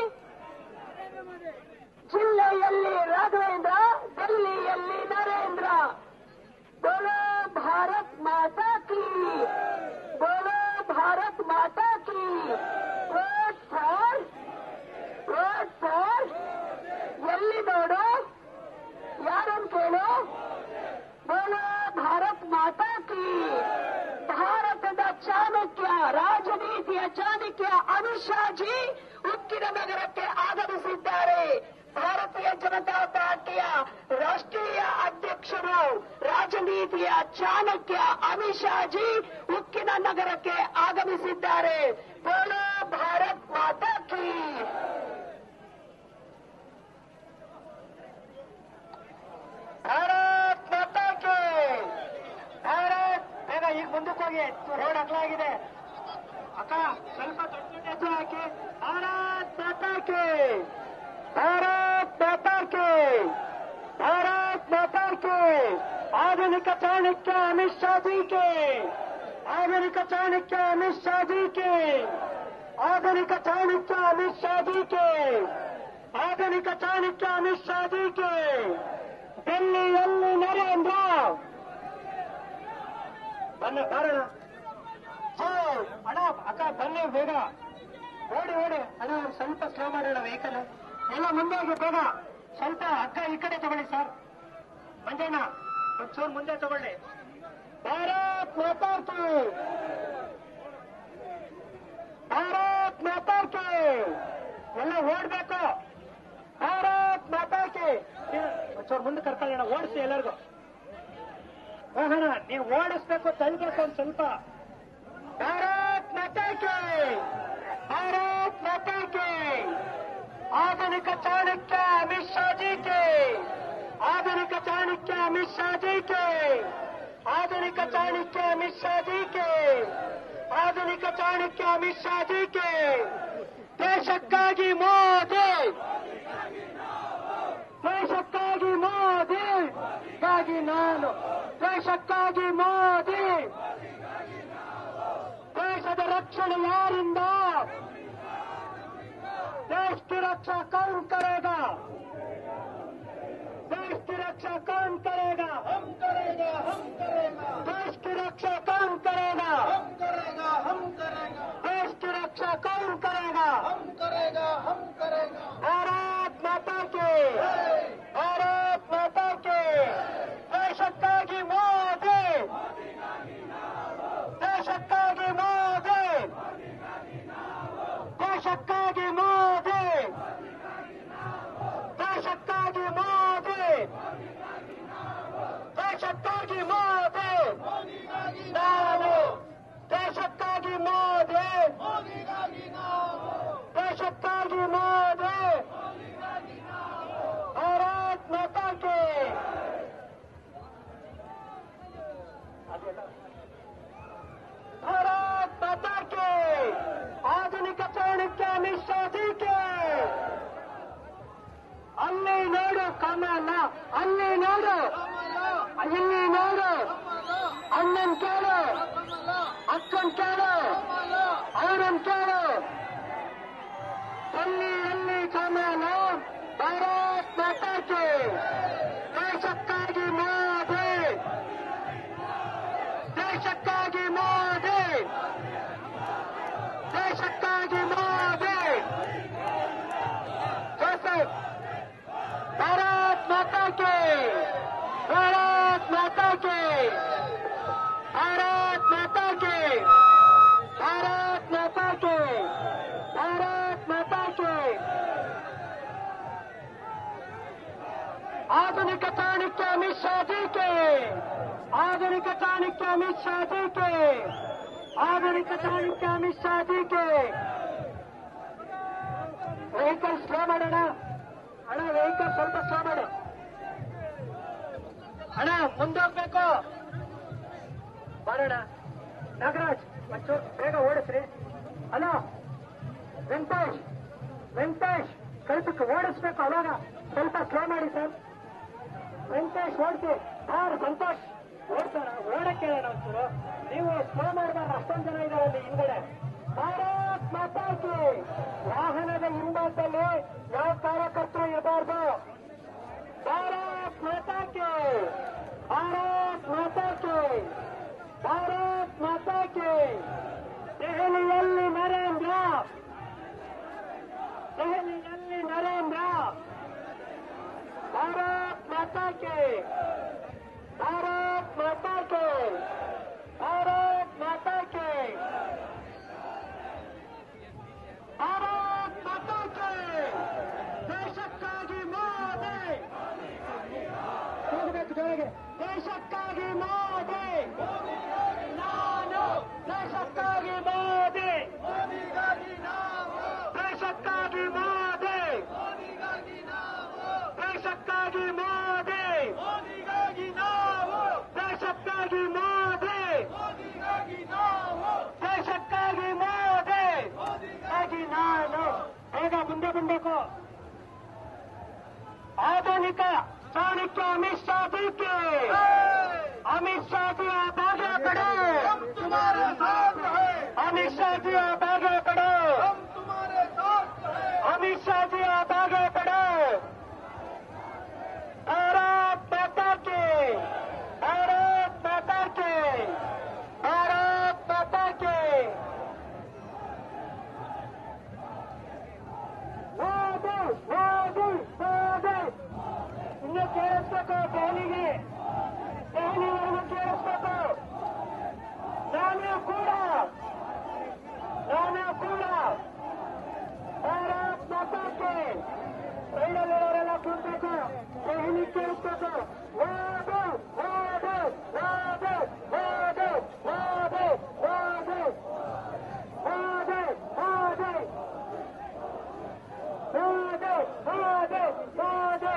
ಜಿಲ್ಲೆಯಲ್ಲಿ ರಾಘವೇಂದ್ರ ಡೆಲ್ಲಿಯಲ್ಲಿ ನರೇಂದ್ರ बोलो भारत माता की बोलो भारत माता की वोट फॉर वोट फॉर ಎಲ್ಲಿ ನೋಡು ಯಾರನ್ನು ಕೇಳು ಬೋಲೋ ಭಾರತ್ ಮಾತಾ ಕಿ ಭಾರತದ ಚಾಣಕ್ಯ ರಾಜನೀತಿಯ ಚಾಣಕ್ಯ ಅಮಿತ್ ಶಾ ಜಿ ಉಕ್ಕಿನ ನಗರಕ್ಕೆ ಆಗಮಿಸಿದ್ದಾರೆ ಭಾರತೀಯ ಜನತಾ ಪಾರ್ಟಿಯ ರಾಷ್ಟ್ರೀಯ ಅಧ್ಯಕ್ಷರು ರಾಜನೀತಿಯ ಚಾಣಕ್ಯ ಅಮಿತ್ ಶಾ ಜಿ ಉಕ್ಕಿನ ನಗರಕ್ಕೆ ಆಗಮಿಸಿದ್ದಾರೆ ಬೋಲೋ ಭಾರತ್ ಮಾತಾ ಕಿ ಭಾರತ್ ಮಾತಾ ಕೆ ಭಾರತ್ ಬೇಗ ಈಗ ಮುಂದಕ್ಕೆ ಹೋಗಿ ರೋಡ್ ಅಗಲಾಗಿದೆ ಅಕ್ಕ ಸ್ವಲ್ಪ ದೊಡ್ಡ ದೊಡ್ಡ ಹೆಸರು ಹಾಕಿ ಭಾರತ್ ಮಾತಾ ಕೆ ಭಾರತ್ ಮಾತಾ ಕೆ ಭಾರತ್ ಮಾತಾ ಕೆ ಆಧುನಿಕ ಚಾಣಕ್ಯ ಅಮಿತ್ ಶಾ ಜಿ ಕೆ ಆಧುನಿಕ ಚಾಣಕ್ಯ ಅಮಿತ್ ಶಾ ಜಿ ಕೆ ಆಧುನಿಕ ಚಾಣಕ್ಯ ಅಮಿತ್ ಶಾ ಜಿ ಕೆ ಆಧುನಿಕ ಚಾಣಕ್ಯ ಅಮಿತ್ ಶಾ ಜಿ ಕೆ ಡೆಲ್ಲಿಯಲ್ಲಿ ನರೇಂದ್ರ ಬನ್ನ ಬಾರಣ ಹೋ ಅಣ್ಣ ಅಕ್ಕ ಬನ್ನಿ ಬೇಗ ಓಡಿ ಓಡಿ ಅಣ್ಣ ಒಂದ್ ಸ್ವಲ್ಪ ಸ್ಲೋ ಮಾಡೋಣ ವೆಹಿಕಲ್ ಎಲ್ಲ ಮುಂದೆ ಹೋಗಿ ಬೇಗ ಸ್ವಲ್ಪ ಅಕ್ಕ ಈ ಕಡೆ ತಗೊಳ್ಳಿ ಸರ್ ಮಂಜಣ್ಣ ಒಂಚೂರು ಮುಂದೆ ತಗೊಳ್ಳಿ ಭಾರತ್ ಮಾತಾ ಕಿ ಭಾರತ್ ಮಾತಾ ಕಿ ಎಲ್ಲ ಓಡ್ಬೇಕು ಭಾರತ್ ಮಾತಾ ಕಿ ಒಂಚೂರು ಮುಂದೆ ಕರ್ಕೊಳ್ಳೋಣ ಓಡಿಸಿ ಎಲ್ಲರಿಗೂ ವಾಹನ ನೀವು ಓಡಿಸ್ಬೇಕು ತಳ್ಬೇಕು ಒಂದ್ ಸ್ವಲ್ಪ ಭಾರತ್ ಮಾತಾ ಕಿ ಭಾರತ್ ಮಾತಾ ಕಿ ಆಧುನಿಕ ಚಾಣಕ್ಯ ಅಮಿತ್ ಶಾ ಜಿ ಕೆ ಆಧುನಿಕ ಚಾಣಕ್ಯ ಅಮಿತ್ ಶಾ ಜಿ ಕೆ ಆಧುನಿಕ ಚಾಣಕ್ಯ ಅಮಿತ್ ಶಾ ಜಿ ಕೆ ಆಧುನಿಕ ಚಾಣಕ್ಯ ಅಮಿತ್ ಶಾ ಜಿ ಕೆ ದೇಶಕ್ಕಾಗಿ ಮೋದಿ ದೇಶಕ್ಕಾಗಿ ಮೋದಿ ಗಾಗಿ ನಾನು ದೇಶಕ್ಕಾಗಿ ಮೋದಿ ದೇಶದ ರಕ್ಷಣೆ ಯಾರಿಂದ देश की रक्षा कौन करेगा देश की रक्षा कौन करेगा हम करेगा हम करेगा देश की रक्षा कौन करेगा हम करेगा हम करेगा देश की रक्षा कौन करेगा हम करेगा हम करेगा भारत माता के भारत माता के ದೇಶಕ್ಕಾಗಿ ಮೋದಿ ದೇಶಕ್ಕಾಗಿ ಮೋದಿ ದೇಶಕ್ಕಾಗಿ ಮೋದಿ ದೇಶಕ್ಕಾಗಿ ಮೋದಿ ಮೋದಿ ದೇಶಕ್ಕಾಗಿ ಮೋದಿ ಭಾರತ್ ಮಾತಾ ಕಿ ಭಾರತ್ ಮಾತಾ ಕಿ ಆಧುನಿಕ ಚಾಣಕ್ಯ ಅಮಿತ್ ಶಾ ಜಿ ಕೆ ಅಲ್ಲಿ ನೋಡು ಕಮಲ ಅಲ್ಲಿ ನೋಡು ಇಲ್ಲಿ ನೋಡು ಅಣ್ಣನ್ ಕೇಳು ಅಕ್ಕನ್ ಕೇಳು ಅವರನ್ ಕೇಳು ಎಲ್ಲಿ ಎಲ್ಲಿ ಕಮಲ ಭಾರತ್ ಮಾತಾಕ್ಕೆ ದೇಶಕ್ಕಾಗಿ ಮೋದಿ ದೇಶಕ್ಕಾಗಿ ಮೋದಿ ದೇಶಕ್ಕಾಗಿ ಮೋದಿ ಜೋಸೆಫ್ ಭಾರತ್ ಮಾತಾ के भारत माता के भारत माता के भारत माता के भारत माता के आधुनिक चाणक्य अमित शाह जी के आधुनिक चाणक्य अमित शाह जी के आधुनिक चाणक्य अमित शाह जी के ವೆಹಿಕಲ್ ಸ್ಲೋ ಮಾಡೋಣ ಅಣ್ಣ ವೆಹಿಕಲ್ ಸ್ವಲ್ಪ ಸ್ಲೋ ಮಾಡು ಅಣ್ಣ ಮುಂದೋಗ್ಬೇಕು ಮಾಡೋಣ ನಾಗರಾಜ್ ಒಂಚೂರು ಬೇಗ ಓಡಿಸ್ರಿ ಹಲೋ ವೆಂಕಟೇಶ್ ವೆಂಕಟೇಶ್ ಸ್ವಲ್ಪ ಓಡಿಸ್ಬೇಕು ಅವಾಗ ಸ್ವಲ್ಪ ಸ್ಲೋ ಮಾಡಿ ಸರ್ ವೆಂಕಟೇಶ್ ಓಡಿಸಿ ಸರ್ ಸಂತೋಷ್ ಓಡ್ತಾರ ಓಡಕ್ಕೆ ಹೇಳೋಣ ಒಂಚೂರು ನೀವು ಸ್ಲೋ ಮಾಡಬಾರ್ದು ಅಷ್ಟೊಂದು ಜನ ಇದ್ದಾರೆ ಅಲ್ಲಿ ಹಿಂದ್ಗಡೆ ಭಾರತ್ ಮಾತಾಕಿ ವಾಹನದ ಹಿಂಭಾಗದಲ್ಲಿ ಯಾವ ಕಾರ್ಯಕರ್ತರು ಇರಬಾರ್ದು ಭಾರತ್ ಮಾತಾಕಿ ಭಾರತ್ ಮಾತಾಕಿ ಭಾರತ್ ಮಾತಾಕಿ ದೆಹಲಿಯಲ್ಲಿ ನರೇಂದ್ರ ದೆಹಲಿಯಲ್ಲಿ ನರೇಂದ್ರ ಭಾರತ್ ಮಾತಾಕಿ ಭಾರತ್ ಮಾತಾಕಿ ಭಾರತ್ ಮಾತಾಕಿ ಭಾರತ್ ಮಾತಾಕಿ ದೇಶಕ್ಕಾಗಿ ಮೋದಿ ಹೋಗಬೇಕು ಜೊಳಗೆ ದೇಶಕ್ಕಾಗಿ ಮೋದಿ ನಾನು ದೇಶಕ್ಕಾಗಿ ಮೋದಿ ದೇಶಕ್ಕಾಗಿ ಮೋದಿ ದೇಶಕ್ಕಾಗಿ ಮೋದಿ ದೇಶಕ್ಕಾಗಿ ಮೋದಿ ದೇಶಕ್ಕಾಗಿ ಮೋದಿ ಹಾಗೆ ನಾನು ಬೇಗ ಮುಂದೆ ಬಂದಬೇಕು आधुनिक चाणक्य अमित शाह जी के अमित शाह जी आप आगे बढ़ो हम तुम्हारे साथ हैं अमित शाह जी आप आगे बढ़ो हम तुम्हारे साथ हैं अमित शाह जी आप आगे बढ़ो भारत माता के भारत माता के भारत माता के ಮೋದಿ ಮೋದಿ ಮೋದಿ ಇನ್ನು ಕೇಳಿಸ್ಬೇಕು ದೆಹಲಿಗೆ ದೆಹಲಿವರೆಗೂ ಕೇಳಿಸ್ಬೇಕು ನಾನು ಕೂಡ ನಾನು ಕೂಡ ಭಾರತ್ ಮಾತಾಕ್ಕೆ ಸೈಡಲ್ಲಿರೋರೆಲ್ಲ ಕೂರ್ಬೇಕು ದೆಹಲಿ ಕೇಳಿಸ್ಬೇಕು ಮೋದಿ ಮೋದಿ ಮೋದಿ ಮೋದಿ ಮೋದಿ ಮೋದಿ ಮೋದಿ ಮೋದಿ ಮೋದಿ ಮೋದಿ ಮೋದಿ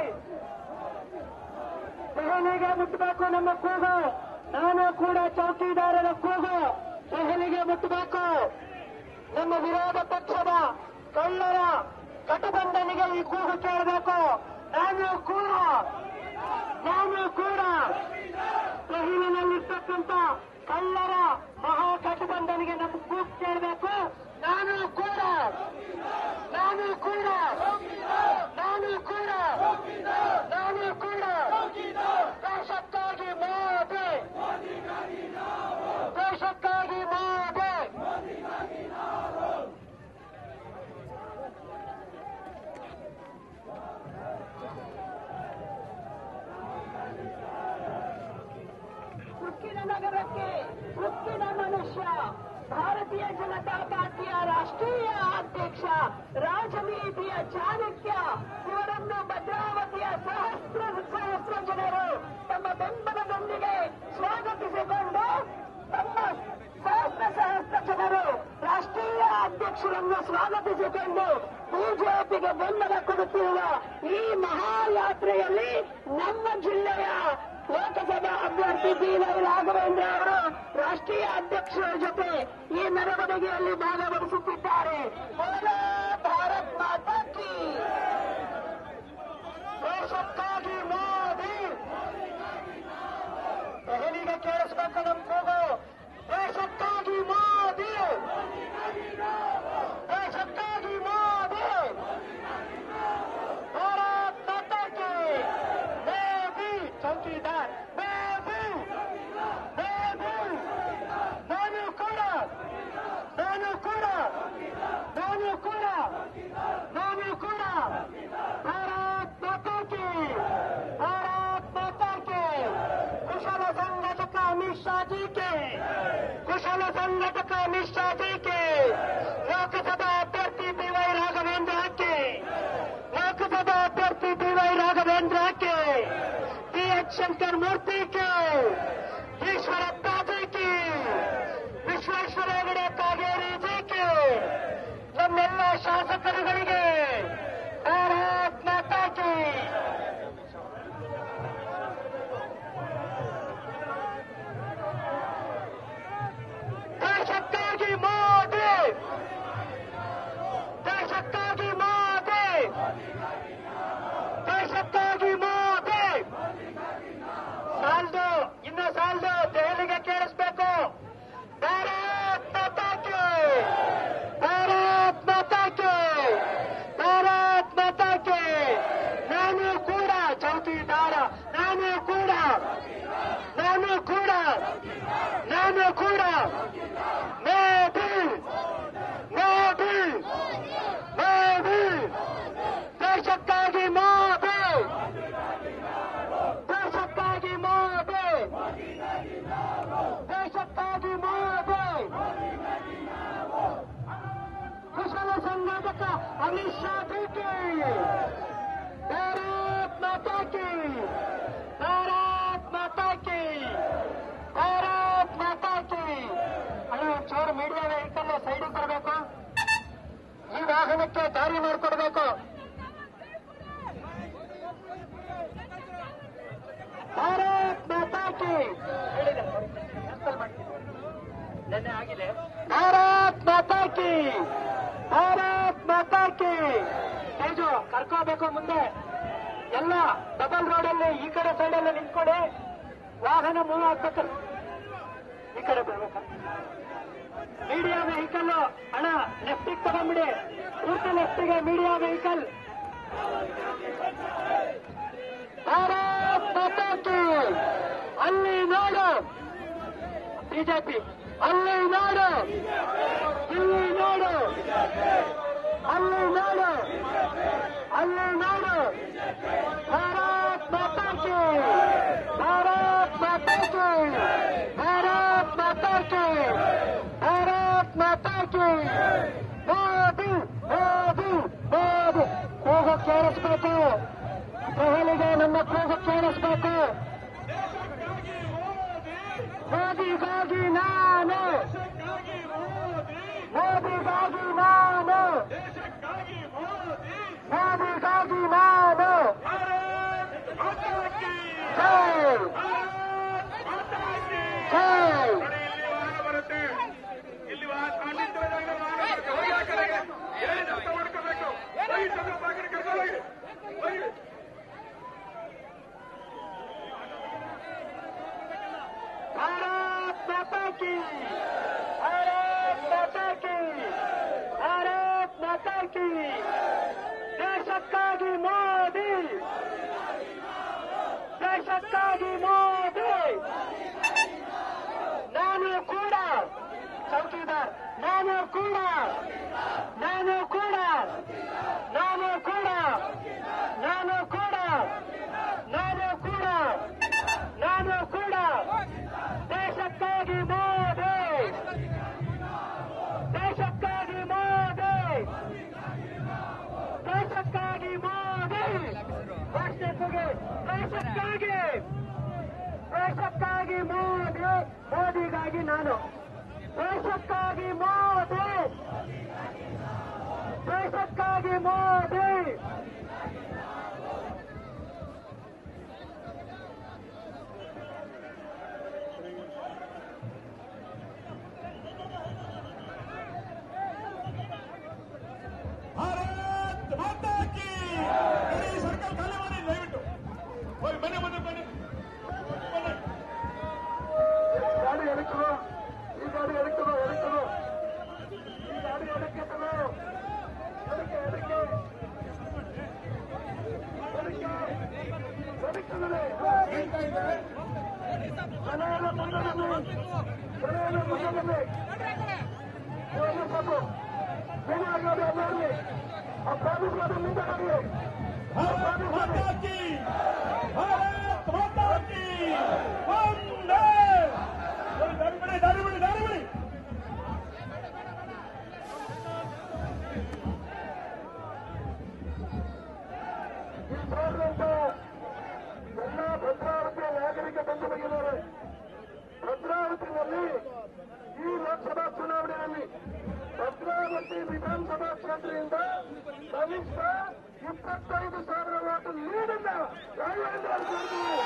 ದೆಹಲಿಗೆ ಮುಟ್ಟಬೇಕು ನಮ್ಮ ಕೂಗು ನಾನು ಕೂಡ ಚೌಕಿದಾರರ ಕೂಗು ದೆಹಲಿಗೆ ಮುಟ್ಟಬೇಕು ನಮ್ಮ ವಿರೋಧ ಪಕ್ಷದ ಕಳ್ಳರ ಕಟಬಂಧನಿಗೆ ಈ ಕೂಗು ಕೇಳಬೇಕು ನಾನು ಕೂಡ ನಾನು ಕೂಡ ದೆಹಲಿನಲ್ಲಿರ್ತಕ್ಕಂಥ ಕಳ್ಳರ ಮಹಾ ಕಟಬಂಧನಿಗೆ ನಮ್ಮ ಕೂಗು ಕೇಳಬೇಕು ನಾನು ಕೂಡ ನಾನು ಕೂಡ ನಾನು ಕೂಡ ನಾನು ಕೂಡ ದೇಶಕ್ಕಾಗಿ ಮೋದಿ ದೇಶಕ್ಕಾಗಿ ಮೋದಿ ಉಕ್ಕಿನ ನಗರಕ್ಕೆ ಉಕ್ಕಿನ ಮನುಷ್ಯ ಭಾರತೀಯ ಜನತಾ ಪಾರ್ಟಿಯ ರಾಷ್ಟ್ರೀಯ ಅಧ್ಯಕ್ಷ ರಾಜನೀತಿಯ ಚಾಣಕ್ಯ ಇವರನ್ನು ಭದ್ರಾವತಿಯ ಸಹಸ್ರ ಸಹಸ್ರ ಜನರು ತಮ್ಮ ಬೆಂಬಲದೊಂದಿಗೆ ಸ್ವಾಗತಿಸಿಕೊಂಡು ತಮ್ಮ ಸಹಸ್ರ ಸಹಸ್ರ ಜನರು ಅಧ್ಯಕ್ಷರನ್ನು ಸ್ವಾಗತಿಸಿಕೊಂಡು ಬಿಜೆಪಿಗೆ ಬೆಂಬಲ ಕೊಡುತ್ತಿರುವ ಈ ಮಹಾಯಾತ್ರೆಯಲ್ಲಿ ನಮ್ಮ ಜಿಲ್ಲೆಯ ಲೋಕಸಭಾ ಅಭ್ಯರ್ಥಿ ಬಿ ವೈ ರಾಘವೇಂದ್ರ ಅವರು ರಾಷ್ಟ್ರೀಯ ಅಧ್ಯಕ್ಷರ ಜೊತೆ ಈ ಮೆರವಣಿಗೆಯಲ್ಲಿ ಭಾಗವಹಿಸುತ್ತಿದ್ದಾರೆ ಬೋಲೋ ಭಾರತ್ ಮಾತಾ ಕಿ ದೇಶಕ್ಕಾಗಿ ಮೋದಿ ದೆಹಲಿಗೆ ಕೇಳಿಸ್ಬೇಕು ನಮ್ ಕೂಗು ದೇಶಕ್ಕಾಗಿ ಮೋದಿ ದೇಶಕ್ಕಾಗಿ ಮೋದಿ ಭಾರತ್ ಮಾತಾ ಕಿ ಮೋದಿ ಚೌಕಿದಾರ್ ಮೋದಿ ಮೋದಿ ನಾನು ಕೂಡ ನಾನು ಕೂಡ ನಾನು ಕೂಡ ನಾನು ಕೂಡ ಭಾರತ್ ಮಾತಾ ಕಿ ಭಾರತ್ ಮಾತಾ ಕಿ ಕುಶಲ ಸಂಘಟಕ ಅಮಿತ್ ಶಾ जी के कुशल संघटक अमित शाह जी के लोकसभा अभ्यर्थी बी वाई राघवेंद्र के लोकसभा अभ्यर्थी बी वाई राघवेंद्र के टी एच शंकर मूर्ति के ಈಶ್ವರಪ್ಪ जी की ವಿಶ್ವೇಶ್ವರ ಹೆಗಡೆ ಕಾಗೇರಿ जी के ನಮ್ಮೆಲ್ಲ ಶಾಸಕರುಗಳಿಗೆ ಭಾರತ್ ಮಾತಾ ಕಿ ದೇಶಕ್ಕಾಗಿ ಮೋದಿ ದೇಶಕ್ಕಾಗಿ ಮೋದಿ ದೇಶಕ್ಕಾಗಿ ಮೋದಿ ಸಾಲ್ದು ಇನ್ನು ಸಾಲ್ದು ದೆಹಲಿಗೆ ಕೇಳಿಸ್ಬೇಕು ಭಾರತ್ ಮಾತಾ ಕಿ ಭಾರತ್ ಮಾತಾ ಕಿ ಭಾರತ್ ಮಾತಾ ಕಿ ನಾನು ಕೂಡ ಚೌಕಿದಾರ ನಾನು ಕೂಡ ನಾನು ಕೂಡ ನಾನು ಕೂಡ ಮೋದಿ ಮೋದಿ ಮೋದಿ ದೇಶಕ್ಕಾಗಿ ಮೋದಿ ದೇಶಕ್ಕಾಗಿ ಮೋದಿ ದೇಶಕ್ಕಾಗಿ ಮೋದಿ ಕುಶಲ ಸಂಘಟಕ ಅಮಿತ್ ಶಾ ಡ್ಯೂಟಿ ಭಾರತ್ ಮಾತಾ ಕಿ ಭಾರತ್ ಮಾತಾ ಕಿ ಭಾರತ್ ಮಾತಾ ಕಿ ಅಣ್ಣ ಒಂಚೂರು ಮೀಡಿಯಾ ವೆಹಿಕಲ್ ಸೈಡಿಗೆ ಬರಬೇಕು ಈ ವಾಹನಕ್ಕೆ ದಾರಿ ಮಾಡಿಕೊಡ್ಬೇಕು ಭಾರತ್ ಮಾತಾ ಕಿ ನೆನ್ನೆ ಆಗಿದೆ ಭಾರತ್ ಮಾತಾ ಕಿ ಭಾರತ್ ಮಾತಾ ಕಿ ತೇಜು ಕರ್ಕೋಬೇಕು ಮುಂದೆ ಎಲ್ಲ ಡಬಲ್ ರೋಡಲ್ಲಿ ಈ ಕಡೆ ಸೈಡಲ್ಲಿ ನಿಂತ್ಕೊಡಿ ವಾಹನ ಮೂವ್ ಆಗ್ಬೇಕು ಈ ಕಡೆ ಬರ್ಬೇಕ ಮೀಡಿಯಾ ವೆಹಿಕಲ್ ಅಣ್ಣ ಲೆಫ್ಟಿಗೆ ತಗೊಂಡ್ಬಿಡಿ ಪೂರ್ತಿ ಲೆಫ್ಟಿಗೆ ಮೀಡಿಯಾ ವೆಹಿಕಲ್ ಭಾರತ್ ಮಾತಾ ಕಿ ಅಲ್ಲಿ ನೋಡು ಬಿಜೆಪಿ ಅಲ್ಲಿ ನೋಡು ಇಲ್ಲಿ ನೋಡು ಅಲ್ಲಿ ನೋಡು ಅಲ್ಲಿ ನೋಡು ಭಾರತ್ ಮಾತಾ ಕಿ ಭಾರತ್ ಮಾತಾ ಕಿ ಭಾರತ್ ಮಾತಾ ಕಿ ಭಾರತ್ ಮಾತಾ ಕಿ ಮೋದಿ ಮೋದಿ ಮೋದಿ ಕೂಗು ಕೇಳಿಸ್ಬೇಕು ದೆಹಲಿಗೆ ನಮ್ಮ ಕೂಗು ಕೇಳಿಸ್ಬೇಕು ಮೋದಿಗಾಗಿ ನಾನು ಮೋದಿಗಾಗಿ ನಾನು ಮೋದಿಗಾಗಿ ನಾನು ಜೈ ಜೈ ಬರುತ್ತೆ ಇಲ್ಲಿ ಕಾಣಿಸ್ತಿರೋದಾಗ ಬರುತ್ತೆ ಹೋಗಿ ಆ ಕಡೆಗೆ ಏನು ಅರ್ಥ ಮಾಡ್ಕೋಬೇಕು ಹೋಗಿ ಸ್ವಲ್ಪ ಆ ಕಡೆ ಕರ್ಕೊಂಡು ಹೋಗಿ ಹೋಗಿ भारत माता की भारत माता की भारत माता की ದೇಶಕ್ಕಾಗಿ ಮೋದಿ ದೇಶಕ್ಕಾಗಿ ಮೋದಿ ನಾನು ಕೂಡ ಚೌಕಿದಾರ್ ನಾನು ಕೂಡ ನಾನು ಕೂಡ ನಾನು ಕೂಡ ನಾನು ಕೂಡ ನಾನು ಕೂಡ ನಾನು ಕೂಡ ದೇಶಕ್ಕಾಗಿ ಮೋದಿ ದೇಶಕ್ಕಾಗಿ ಮೋದಿ ದೇಶಕ್ಕಾಗಿ ಮೋದಿ ದೇಶಕ್ಕಾಗಿ ದೇಶಕ್ಕಾಗಿ ದೇಶಕ್ಕಾಗಿ ಮೋದಿ ಮೋದಿಗಾಗಿ ನಾನು ದೇಶಕ್ಕಾಗಿ ಮೋದಿ ದೇಶಕ್ಕಾಗಿ ಮೋದಿ ಭಾರತ್ ಮಾತಾ ಕಿ ಇಡೀ ಸರ್ಕಲ್ ಖಾಲಿ ಮಾಡಿ ದಯವಿಟ್ಟು ಹೋಗಿ ಬನ್ನಿ ಬನ್ನಿ ಬನ್ನಿ ಬನ್ನಿ ಗಾಡಿ ಎಡಕ್ಕಲು ಈ ಗಾಡಿ ಎಡಕ್ಕಲು ಎಡಕ್ಕಲು ಈ ಗಾಡಿ ಎಡಕ್ಕೆತ್ತಲು ಎಡಕ್ಕೆ ಎಡಕ್ಕೆ ಜನರ ಮುಂದರಲ್ಲಿ ಜನರ ಮುಂದರಲ್ಲಿ ಸಾಕು ಏನಾಗೋದು ಅದರಲ್ಲಿ ಆ ಪ್ರಾಧಿಕಾರ ಮುಂದೆ ಭಾರತ್ ಮಾತಾ ಕಿ ಭಾರತ್ ಮಾತಾ ಕಿ ವಂದೇ ಹೋಗಿ ದಾರಿ ಬಿಡಿ ದಾರಿ ಬಿಡಿ ದಾರಿ ಬಿಡಿ ಈ ಸಾರಿದಂತ ಎಲ್ಲ ಭದ್ರಾವತಿಯ ನಾಗರಿಕ ಬಂಧುಗಳಿದ್ದಾರೆ ಭದ್ರಾವತಿಯಲ್ಲಿ ಈ ಲೋಕಸಭಾ ಚುನಾವಣೆಯಲ್ಲಿ ಭದ್ರಾವತಿ ವಿಧಾನಸಭಾ ಕ್ಷೇತ್ರದಿಂದ ಕನಿಷ್ಠ ಇಪ್ಪತ್ತೈದು ಸಾವಿರ ಓಟು ಲೀಡನ್ನ ರಾಘವೇಂದ್ರ ಅವರು ಗೆದ್ದಿದ್ದಾರೆ.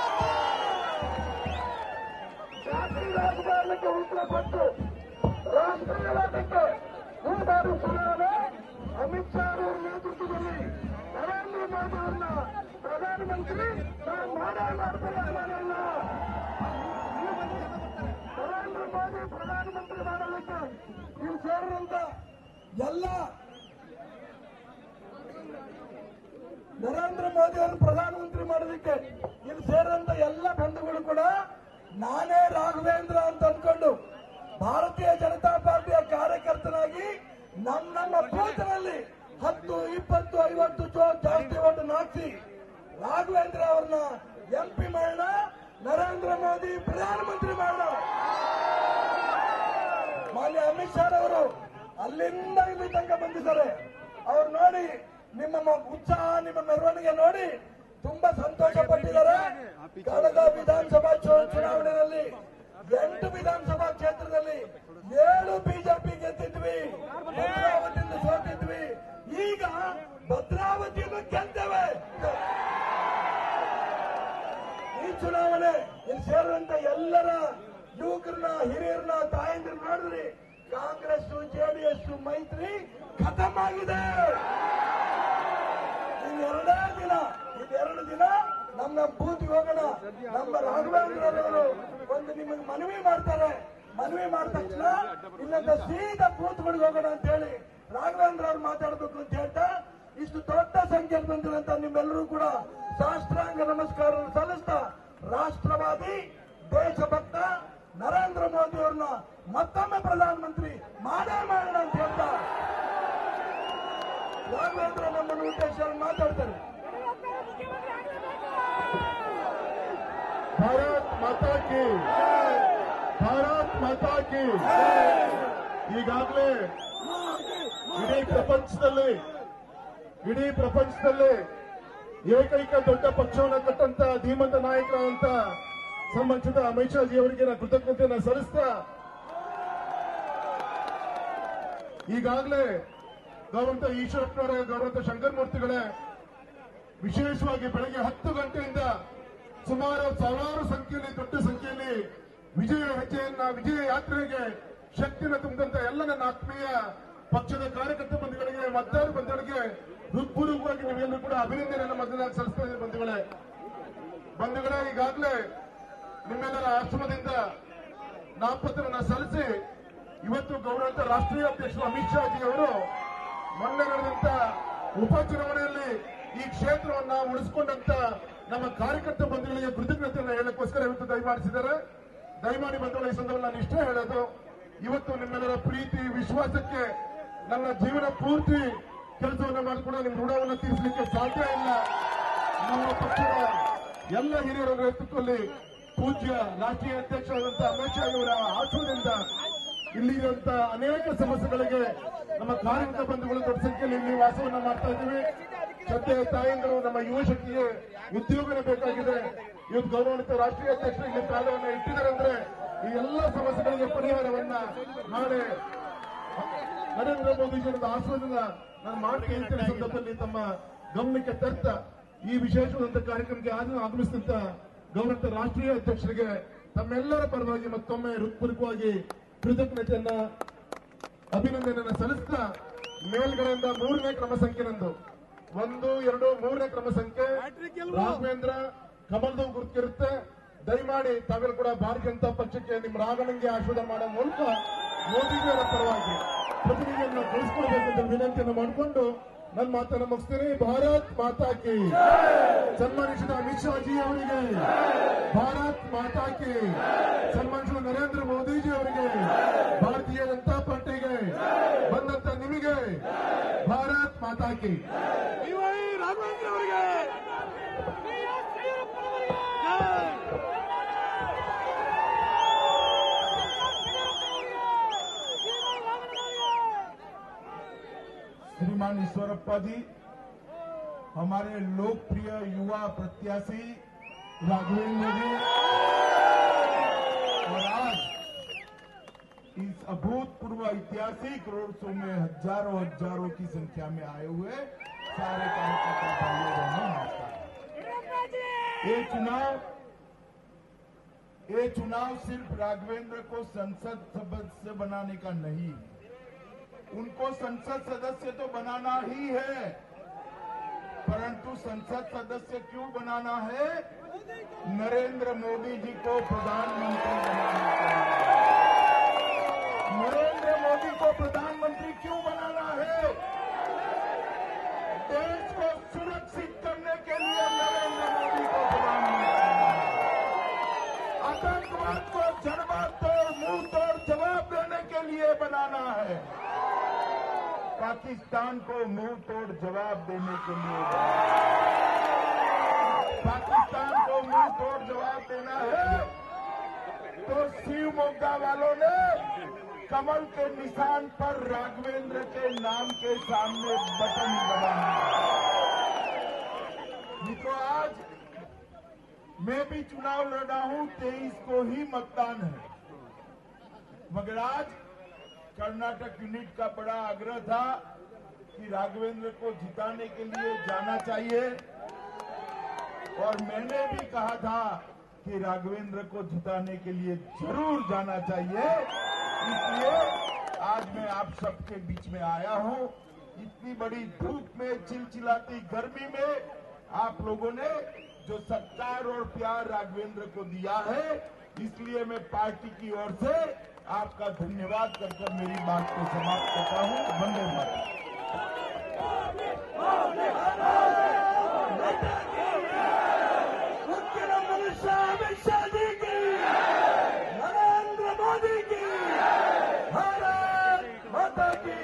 ಜಾತಿ ರಾಜಕಾರಣಕ್ಕೆ ಉತ್ತರ ಕೊಟ್ಟು ರಾಷ್ಟ್ರೀಯ ಮಟ್ಟಕ್ಕೆ ಈ ಬಾರಿ ಚುನಾವಣೆ ಅಮಿತ್ ಶಾ ಅವರ ನೇತೃತ್ವದಲ್ಲಿ ನರೇಂದ್ರ ಮೋದಿ ಅವರನ್ನ ಪ್ರಧಾನಮಂತ್ರಿ ನಾವು ಮಾಡೇ ಮಾಡ್ತಾರೆ ಅನ್ನೋದಲ್ಲ ನರೇಂದ್ರ ಮೋದಿ ಪ್ರಧಾನಮಂತ್ರಿ ಮಾಡಲಿಕ್ಕೆ ಇಲ್ಲಿ ಸೇರಿದಂತ ಎಲ್ಲ ನರೇಂದ್ರ ಮೋದಿ ಅವರು ಪ್ರಧಾನಮಂತ್ರಿ ಮಾಡೋದಕ್ಕೆ ಇಲ್ಲಿ ಸೇರಿದಂತ ಎಲ್ಲ ಬಂಧುಗಳು ಕೂಡ ನಾನೇ ರಾಘವೇಂದ್ರ ಅಂತ ಅಂದ್ಕೊಂಡು ಭಾರತೀಯ ಜನತಾ ಪಾರ್ಟಿಯ ಕಾರ್ಯಕರ್ತನಾಗಿ ನಮ್ಮ ನಮ್ಮ ಬೂತ್ನಲ್ಲಿ ಹತ್ತು ಇಪ್ಪತ್ತು ಐವತ್ತು ಚೋ ಜಾಸ್ತಿ ಓಟು ಹಾಕಿ ರಾಘವೇಂದ್ರ ಅವ್ರನ್ನ ಎಂಪಿ ಮಾಡೋಣ ನರೇಂದ್ರ ಮೋದಿ ಪ್ರಧಾನಮಂತ್ರಿ ಮಾಡೋಣ ಮಾನ್ಯ ಅಮಿತ್ ಶಾ ಅವರು ಅಲ್ಲಿಂದ ಇಲ್ಲಿ ತನಕ ಬಂದಿದ್ದಾರೆ ಅವ್ರು ನೋಡಿ ನಿಮ್ಮ ಮ- ಉತ್ಸಾಹ ನಿಮ್ಮ ಮೆರವಣಿಗೆ ನೋಡಿ ತುಂಬಾ ಸಂತೋಷ ಪಟ್ಟಿದ್ದಾರೆ ಕಳೆದ ವಿಧಾನಸಭಾ ಚು- ಚುನಾವಣೆಯಲ್ಲಿ ಎಂಟು ವಿಧಾನಸಭಾ ಕ್ಷೇತ್ರದಲ್ಲಿ ಏಳು ಬಿಜೆಪಿ ಗೆದ್ದಿದ್ವಿ ಭದ್ರಾವತಿಯಿಂದ ಸೋತಿದ್ವಿ ಈಗ ಭದ್ರಾವತಿಯನ್ನು ಗೆದ್ದೇವೆ ಈ ಚುನಾವಣೆ ಇಲ್ಲಿ ಸೇರುವಂತ ಎಲ್ಲರ ಯುವಕರನ್ನ ಹಿರಿಯರನ್ನ ತಾಯಂದಿರನ್ನ ನೋಡಿದ್ರಿ ಕಾಂಗ್ರೆಸ್ ಜೆಡಿಎಸ್ ಮೈತ್ರಿ ಖತಮ್ ಆಗಿದೆ ಇನ್ನೆರಡೇ ದಿನ ಇನ್ನೆರಡು ದಿನ ನಮ್ಮ ನಮ್ಮ ಬೂತ್ಗೆ ಹೋಗೋಣ ನಮ್ಮ ರಾಘವೇಂದ್ರರವರು ಒಂದು ನಿಮಗೆ ಮನವಿ ಮಾಡ್ತಾರೆ ಮನವಿ ಮಾಡಿದ ತಕ್ಷಣ ಇಲ್ಲಂತ ಸೀದಾ ಬೂತ್ಗಳಿಗೆ ಹೋಗೋಣ ಅಂತ ಹೇಳಿ ರಾಘವೇಂದ್ರ ಅವ್ರು ಮಾತಾಡಬೇಕು ಅಂತ ಹೇಳ್ತಾ ಇಷ್ಟು ದೊಡ್ಡ ಸಂಖ್ಯೆಯಲ್ಲಿ ಬಂದಿರಂತ ನಿಮ್ಮೆಲ್ಲರೂ ಕೂಡ ಶಾಸ್ತ್ರಾಂಗ ನಮಸ್ಕಾರ ಸಲ್ಲಿಸ್ತಾ ರಾಷ್ಟ್ರವಾದಿ ದೇಶಭಕ್ತ ನರೇಂದ್ರ ಮೋದಿ ಅವ್ರನ್ನ ಮತ್ತೊಮ್ಮೆ ಪ್ರಧಾನಮಂತ್ರಿ ಮಾಡೇ ಮಾಡೋಣ ಅಂತ ಹೇಳ್ತಾ ರಾಘವೇಂದ್ರ ನಮ್ಮನ್ನು ಉದ್ದೇಶಿಸಿ ಮಾತಾಡ್ತಾರೆ ಭಾರತ್ ಮಾತಾ ಕಿ ಭಾರತ್ ಮಾತಾ ಕಿ ಈಗಾಗಲೇ ಇಡೀ ಪ್ರಪಂಚದಲ್ಲಿ ಇಡೀ ಪ್ರಪಂಚದಲ್ಲಿ ಏಕೈಕ ದೊಡ್ಡ ಪಕ್ಷವನ್ನು ಕಟ್ಟಂತ ಧೀಮಂತ ನಾಯಕರಾದಂತ ಸಂಬಂಧಿಸಿದ ಅಮಿತ್ ಶಾ ಜಿ ಅವರಿಗೆ ನಾನು ಕೃತಜ್ಞತೆಯನ್ನು ಸಲ್ಲಿಸ್ತಾ ಈಗಾಗಲೇ ಗೌರವಂತ ಈಶ್ವರಪ್ಪನವರೇ ಗೌರವಂತ ಶಂಕರಮೂರ್ತಿಗಳೇ ವಿಶೇಷವಾಗಿ ಬೆಳಗ್ಗೆ ಹತ್ತು ಗಂಟೆಯಿಂದ ಸುಮಾರು ಸಾವಿರಾರು ಸಂಖ್ಯೆಯಲ್ಲಿ ದೊಡ್ಡ ಸಂಖ್ಯೆಯಲ್ಲಿ ವಿಜಯ ಹೆಜ್ಜೆಯನ್ನ ವಿಜಯ ಯಾತ್ರೆಗೆ ಶಕ್ತಿಯನ್ನು ತುಂಬಿದಂತ ಎಲ್ಲ ನನ್ನ ಆತ್ಮೀಯ ಪಕ್ಷದ ಕಾರ್ಯಕರ್ತ ಬಂಧುಗಳಿಗೆ ಮತದಾರ ಬಂಧುಗಳಿಗೆ ಹೃತ್ಪೂರ್ವಕವಾಗಿ ನೀವೆಲ್ಲರೂ ಕೂಡ ಅಭಿನಂದನೆಯನ್ನು ಮೊದಲಾಗಿ ಸಲ್ಲಿಸ್ತಾ ಇದ್ದೀರಿ ಬಂಧುಗಳೇ ಬಂಧುಗಳೇ ಈಗಾಗಲೇ ನಿಮ್ಮೆಲ್ಲರ ಆಶ್ರಮದಿಂದ ನಾಮಪತ್ರವನ್ನು ಸಲ್ಲಿಸಿ ಇವತ್ತು ಗೌರವಂತ ರಾಷ್ಟ್ರೀಯ ಅಧ್ಯಕ್ಷರು ಅಮಿತ್ ಶಾ ಜಿ ಅವರು ಮೊನ್ನೆ ನಡೆದಂತ ಉಪಚುನಾವಣೆಯಲ್ಲಿ ಈ ಕ್ಷೇತ್ರವನ್ನ ಉಳಿಸಿಕೊಂಡಂತ ನಮ್ಮ ಕಾರ್ಯಕರ್ತ ಬಂಧುಗಳಿಗೆ ಕೃತಜ್ಞತೆಯನ್ನು ಹೇಳಕ್ಕೋಸ್ಕರ ಇವತ್ತು ದಯಮಾಡಿಸಿದ್ದಾರೆ ದಯಮಾಡಿ ಬಂಧುಗಳ ಈ ಸಂದರ್ಭದಲ್ಲಿ ನಾನು ಇಷ್ಟೇ ಹೇಳೋದು ಇವತ್ತು ನಿಮ್ಮೆಲ್ಲರ ಪ್ರೀತಿ ವಿಶ್ವಾಸಕ್ಕೆ ನನ್ನ ಜೀವನ ಪೂರ್ತಿ ಕೆಲಸವನ್ನ ಮಾಡಿಕೊಂಡು ನಿಮ್ಮ ಋಣವನ್ನು ತೀರಿಸಲಿಕ್ಕೆ ಸಾಧ್ಯ ಇಲ್ಲ ನಮ್ಮ ಪಕ್ಷದ ಎಲ್ಲ ಹಿರಿಯರ ನೇತೃತ್ವದಲ್ಲಿ ಪೂಜ್ಯ ರಾಷ್ಟ್ರೀಯ ಅಧ್ಯಕ್ಷರಾದಂತಹ ಅಮಿತ್ ಶಾ ಅವರ ಆಶ್ರಯದಿಂದ ಇಲ್ಲಿರುವಂತ ಅನೇಕ ಸಮಸ್ಯೆಗಳಿಗೆ ನಮ್ಮ ಕಾರ್ಮಿಕ ಬಂಧುಗಳು ದೊಡ್ಡ ಸಂಖ್ಯೆಯಲ್ಲಿ ಇಲ್ಲಿ ವಾಸವನ್ನ ಮಾಡ್ತಾ ಇದ್ದೀವಿ ಸದ್ಯ ತಾಯಂದಿರು ನಮ್ಮ ಯುವ ಶಕ್ತಿಗೆ ಉದ್ಯೋಗನೇ ಬೇಕಾಗಿದೆ ಇವತ್ತು ಗೌರವಾನ್ವಿತ ರಾಷ್ಟ್ರೀಯ ಅಧ್ಯಕ್ಷರು ಇಲ್ಲಿ ಕಾಲವನ್ನ ಇಟ್ಟಿದ್ದಾರೆ ಅಂದ್ರೆ ಈ ಎಲ್ಲ ಸಮಸ್ಯೆಗಳಿಗೆ ಪರಿಹಾರವನ್ನ ನಾಳೆ ನರೇಂದ್ರ ಮೋದಿಜಿಯವರ ಆಶ್ವಾಸನ ನಾನು ಮಾಡ್ತೀನಿ ಅಂತ ಹೇಳಿ ಸಂದರ್ಭದಲ್ಲಿ ತಮ್ಮ ಗಮನಕ್ಕೆ ತರ್ತ ಈ ವಿಶೇಷವಾದಂತಹ ಕಾರ್ಯಕ್ರಮಕ್ಕೆ ಆಗ ಆಗಮಿಸಿದಂತ ಗೌರವ ರಾಷ್ಟ್ರೀಯ ಅಧ್ಯಕ್ಷರಿಗೆ ತಮ್ಮೆಲ್ಲರ ಪರವಾಗಿ ಮತ್ತೊಮ್ಮೆ ಹೃತ್ಪೂರ್ವಕವಾಗಿ ಕೃತಜ್ಞತೆಯನ್ನ ಅಭಿನಂದನೆಯನ್ನ ಸಲ್ಲಿಸ್ತಾ ಮೇಲ್ಗಡೆಯಿಂದ ಮೂರನೇ ಕ್ರಮ ಸಂಖ್ಯೆ ನಂದು ಒಂದು ಎರಡು ಮೂರನೇ ಕ್ರಮ ಸಂಖ್ಯೆ ರಾಘವೇಂದ್ರ ಕಮಲ್ದವ್ ಗುರುತಿರುತ್ತೆ ದಯಮಾಡಿ ತಾವೆಲ್ಲ ಕೂಡ ಭಾರತೀಯ ಜನತಾ ಪಕ್ಷಕ್ಕೆ ನಿಮ್ಮ ರಾಘವನಿಗೆ ಆಶೀರ್ವಾದ ಮಾಡೋ ಮೂಲಕ ಮೋದಿಜಿಯವರ ಪರವಾಗಿ ಪ್ರತಿನಿಧಿಯನ್ನು ಕಳಿಸ್ಕೊಡ್ಬೇಕಂತ ವಿನಂತಿಯನ್ನು ಮಾಡಿಕೊಂಡು ನನ್ನ ಮಾತನ್ನು ಮುಗಿಸ್ತೇನೆ ಭಾರತ್ ಮಾತಾ ಕಿ ಸನ್ಮಾನಿಸಿದ ಅಮಿತ್ ಶಾ ಜಿ ಅವರಿಗೆ ಭಾರತ್ ಮಾತಾ ಕಿ ಸನ್ಮಾನಿಸಿದ ನರೇಂದ್ರ ಮೋದಿಜಿ ಅವರಿಗೆ ಭಾರತೀಯ ಜನತಾ ಪಾರ್ಟಿಗೆ ಬಂದಂತ ನಿಮಗೆ ಭಾರತ್ ಮಾತಾ ಕಿ ರಾಘವೇಂದ್ರ ಅವರಿಗೆ श्रीमान ईश्वरप्पा जी हमारे लोकप्रिय युवा प्रत्याशी राघवेंद्र जी और आज इस अभूतपूर्व ऐतिहासिक रोड शो में हजारों हजारों की संख्या में आए हुए सारे कार्यकर्ता भाइयों बहनों नमस्कार ये चुनाव ये चुनाव सिर्फ राघवेंद्र को संसद सदस्य बनाने का नहीं है उनको संसद सदस्य तो बनाना ही है परंतु संसद सदस्य क्यों बनाना है नरेंद्र मोदी जी को प्रधानमंत्री बनाना है नरेंद्र मोदी को प्रधानमंत्री क्यों बनाना है देश को सुरक्षित करने के लिए नरेंद्र मोदी को प्रधानमंत्री बनाना है आतंकवाद को जन्मत तोड़ मुंह तोड़ जवाब देने के लिए बनाना है पाकिस्तान को मुंह तोड़ जवाब देने के लिए पाकिस्तान को मुंह तोड़ जवाब देना है तो शिव मोगा वालों ने कमल के निशान पर राघवेंद्र के नाम के सामने बटन दबाना नहीं तो आज मैं भी चुनाव लड़ा हूं तेईस को ही मतदान है मगर आज कर्नाटक यूनिट का बड़ा आग्रह था कि राघवेंद्र को जिताने के लिए जाना चाहिए और मैंने भी कहा था कि राघवेंद्र को जिताने के लिए जरूर जाना चाहिए इसलिए आज मैं आप सबके बीच में आया हूं इतनी बड़ी धूप में चिलचिलाती गर्मी में आप लोगों ने जो सत्कार और प्यार राघवेंद्र को दिया है इसलिए मैं पार्टी की ओर से आपका धन्यवाद कर कर मेरी बात को समाप्त करता हूं वंदे मातरम मनुष्य अमित शाह जी की नरेंद्र मोदी की भारत माता की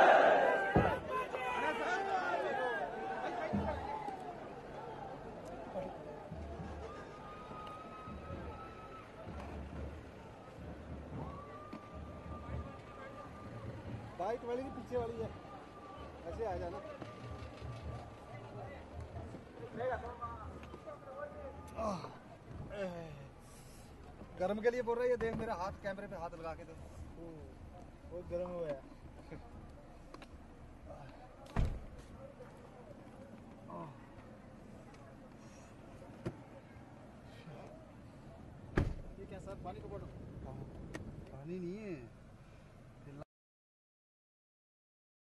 बाइक वाली की पीछे वाली है ऐसे आ जाना आह, एह, गर्म के लिए बोल रहा है ये देख मेरा हाथ कैमरे पे हाथ लगा के दे बहुत गर्म हुआ है ये क्या सर पानी का बोतल पानी नहीं है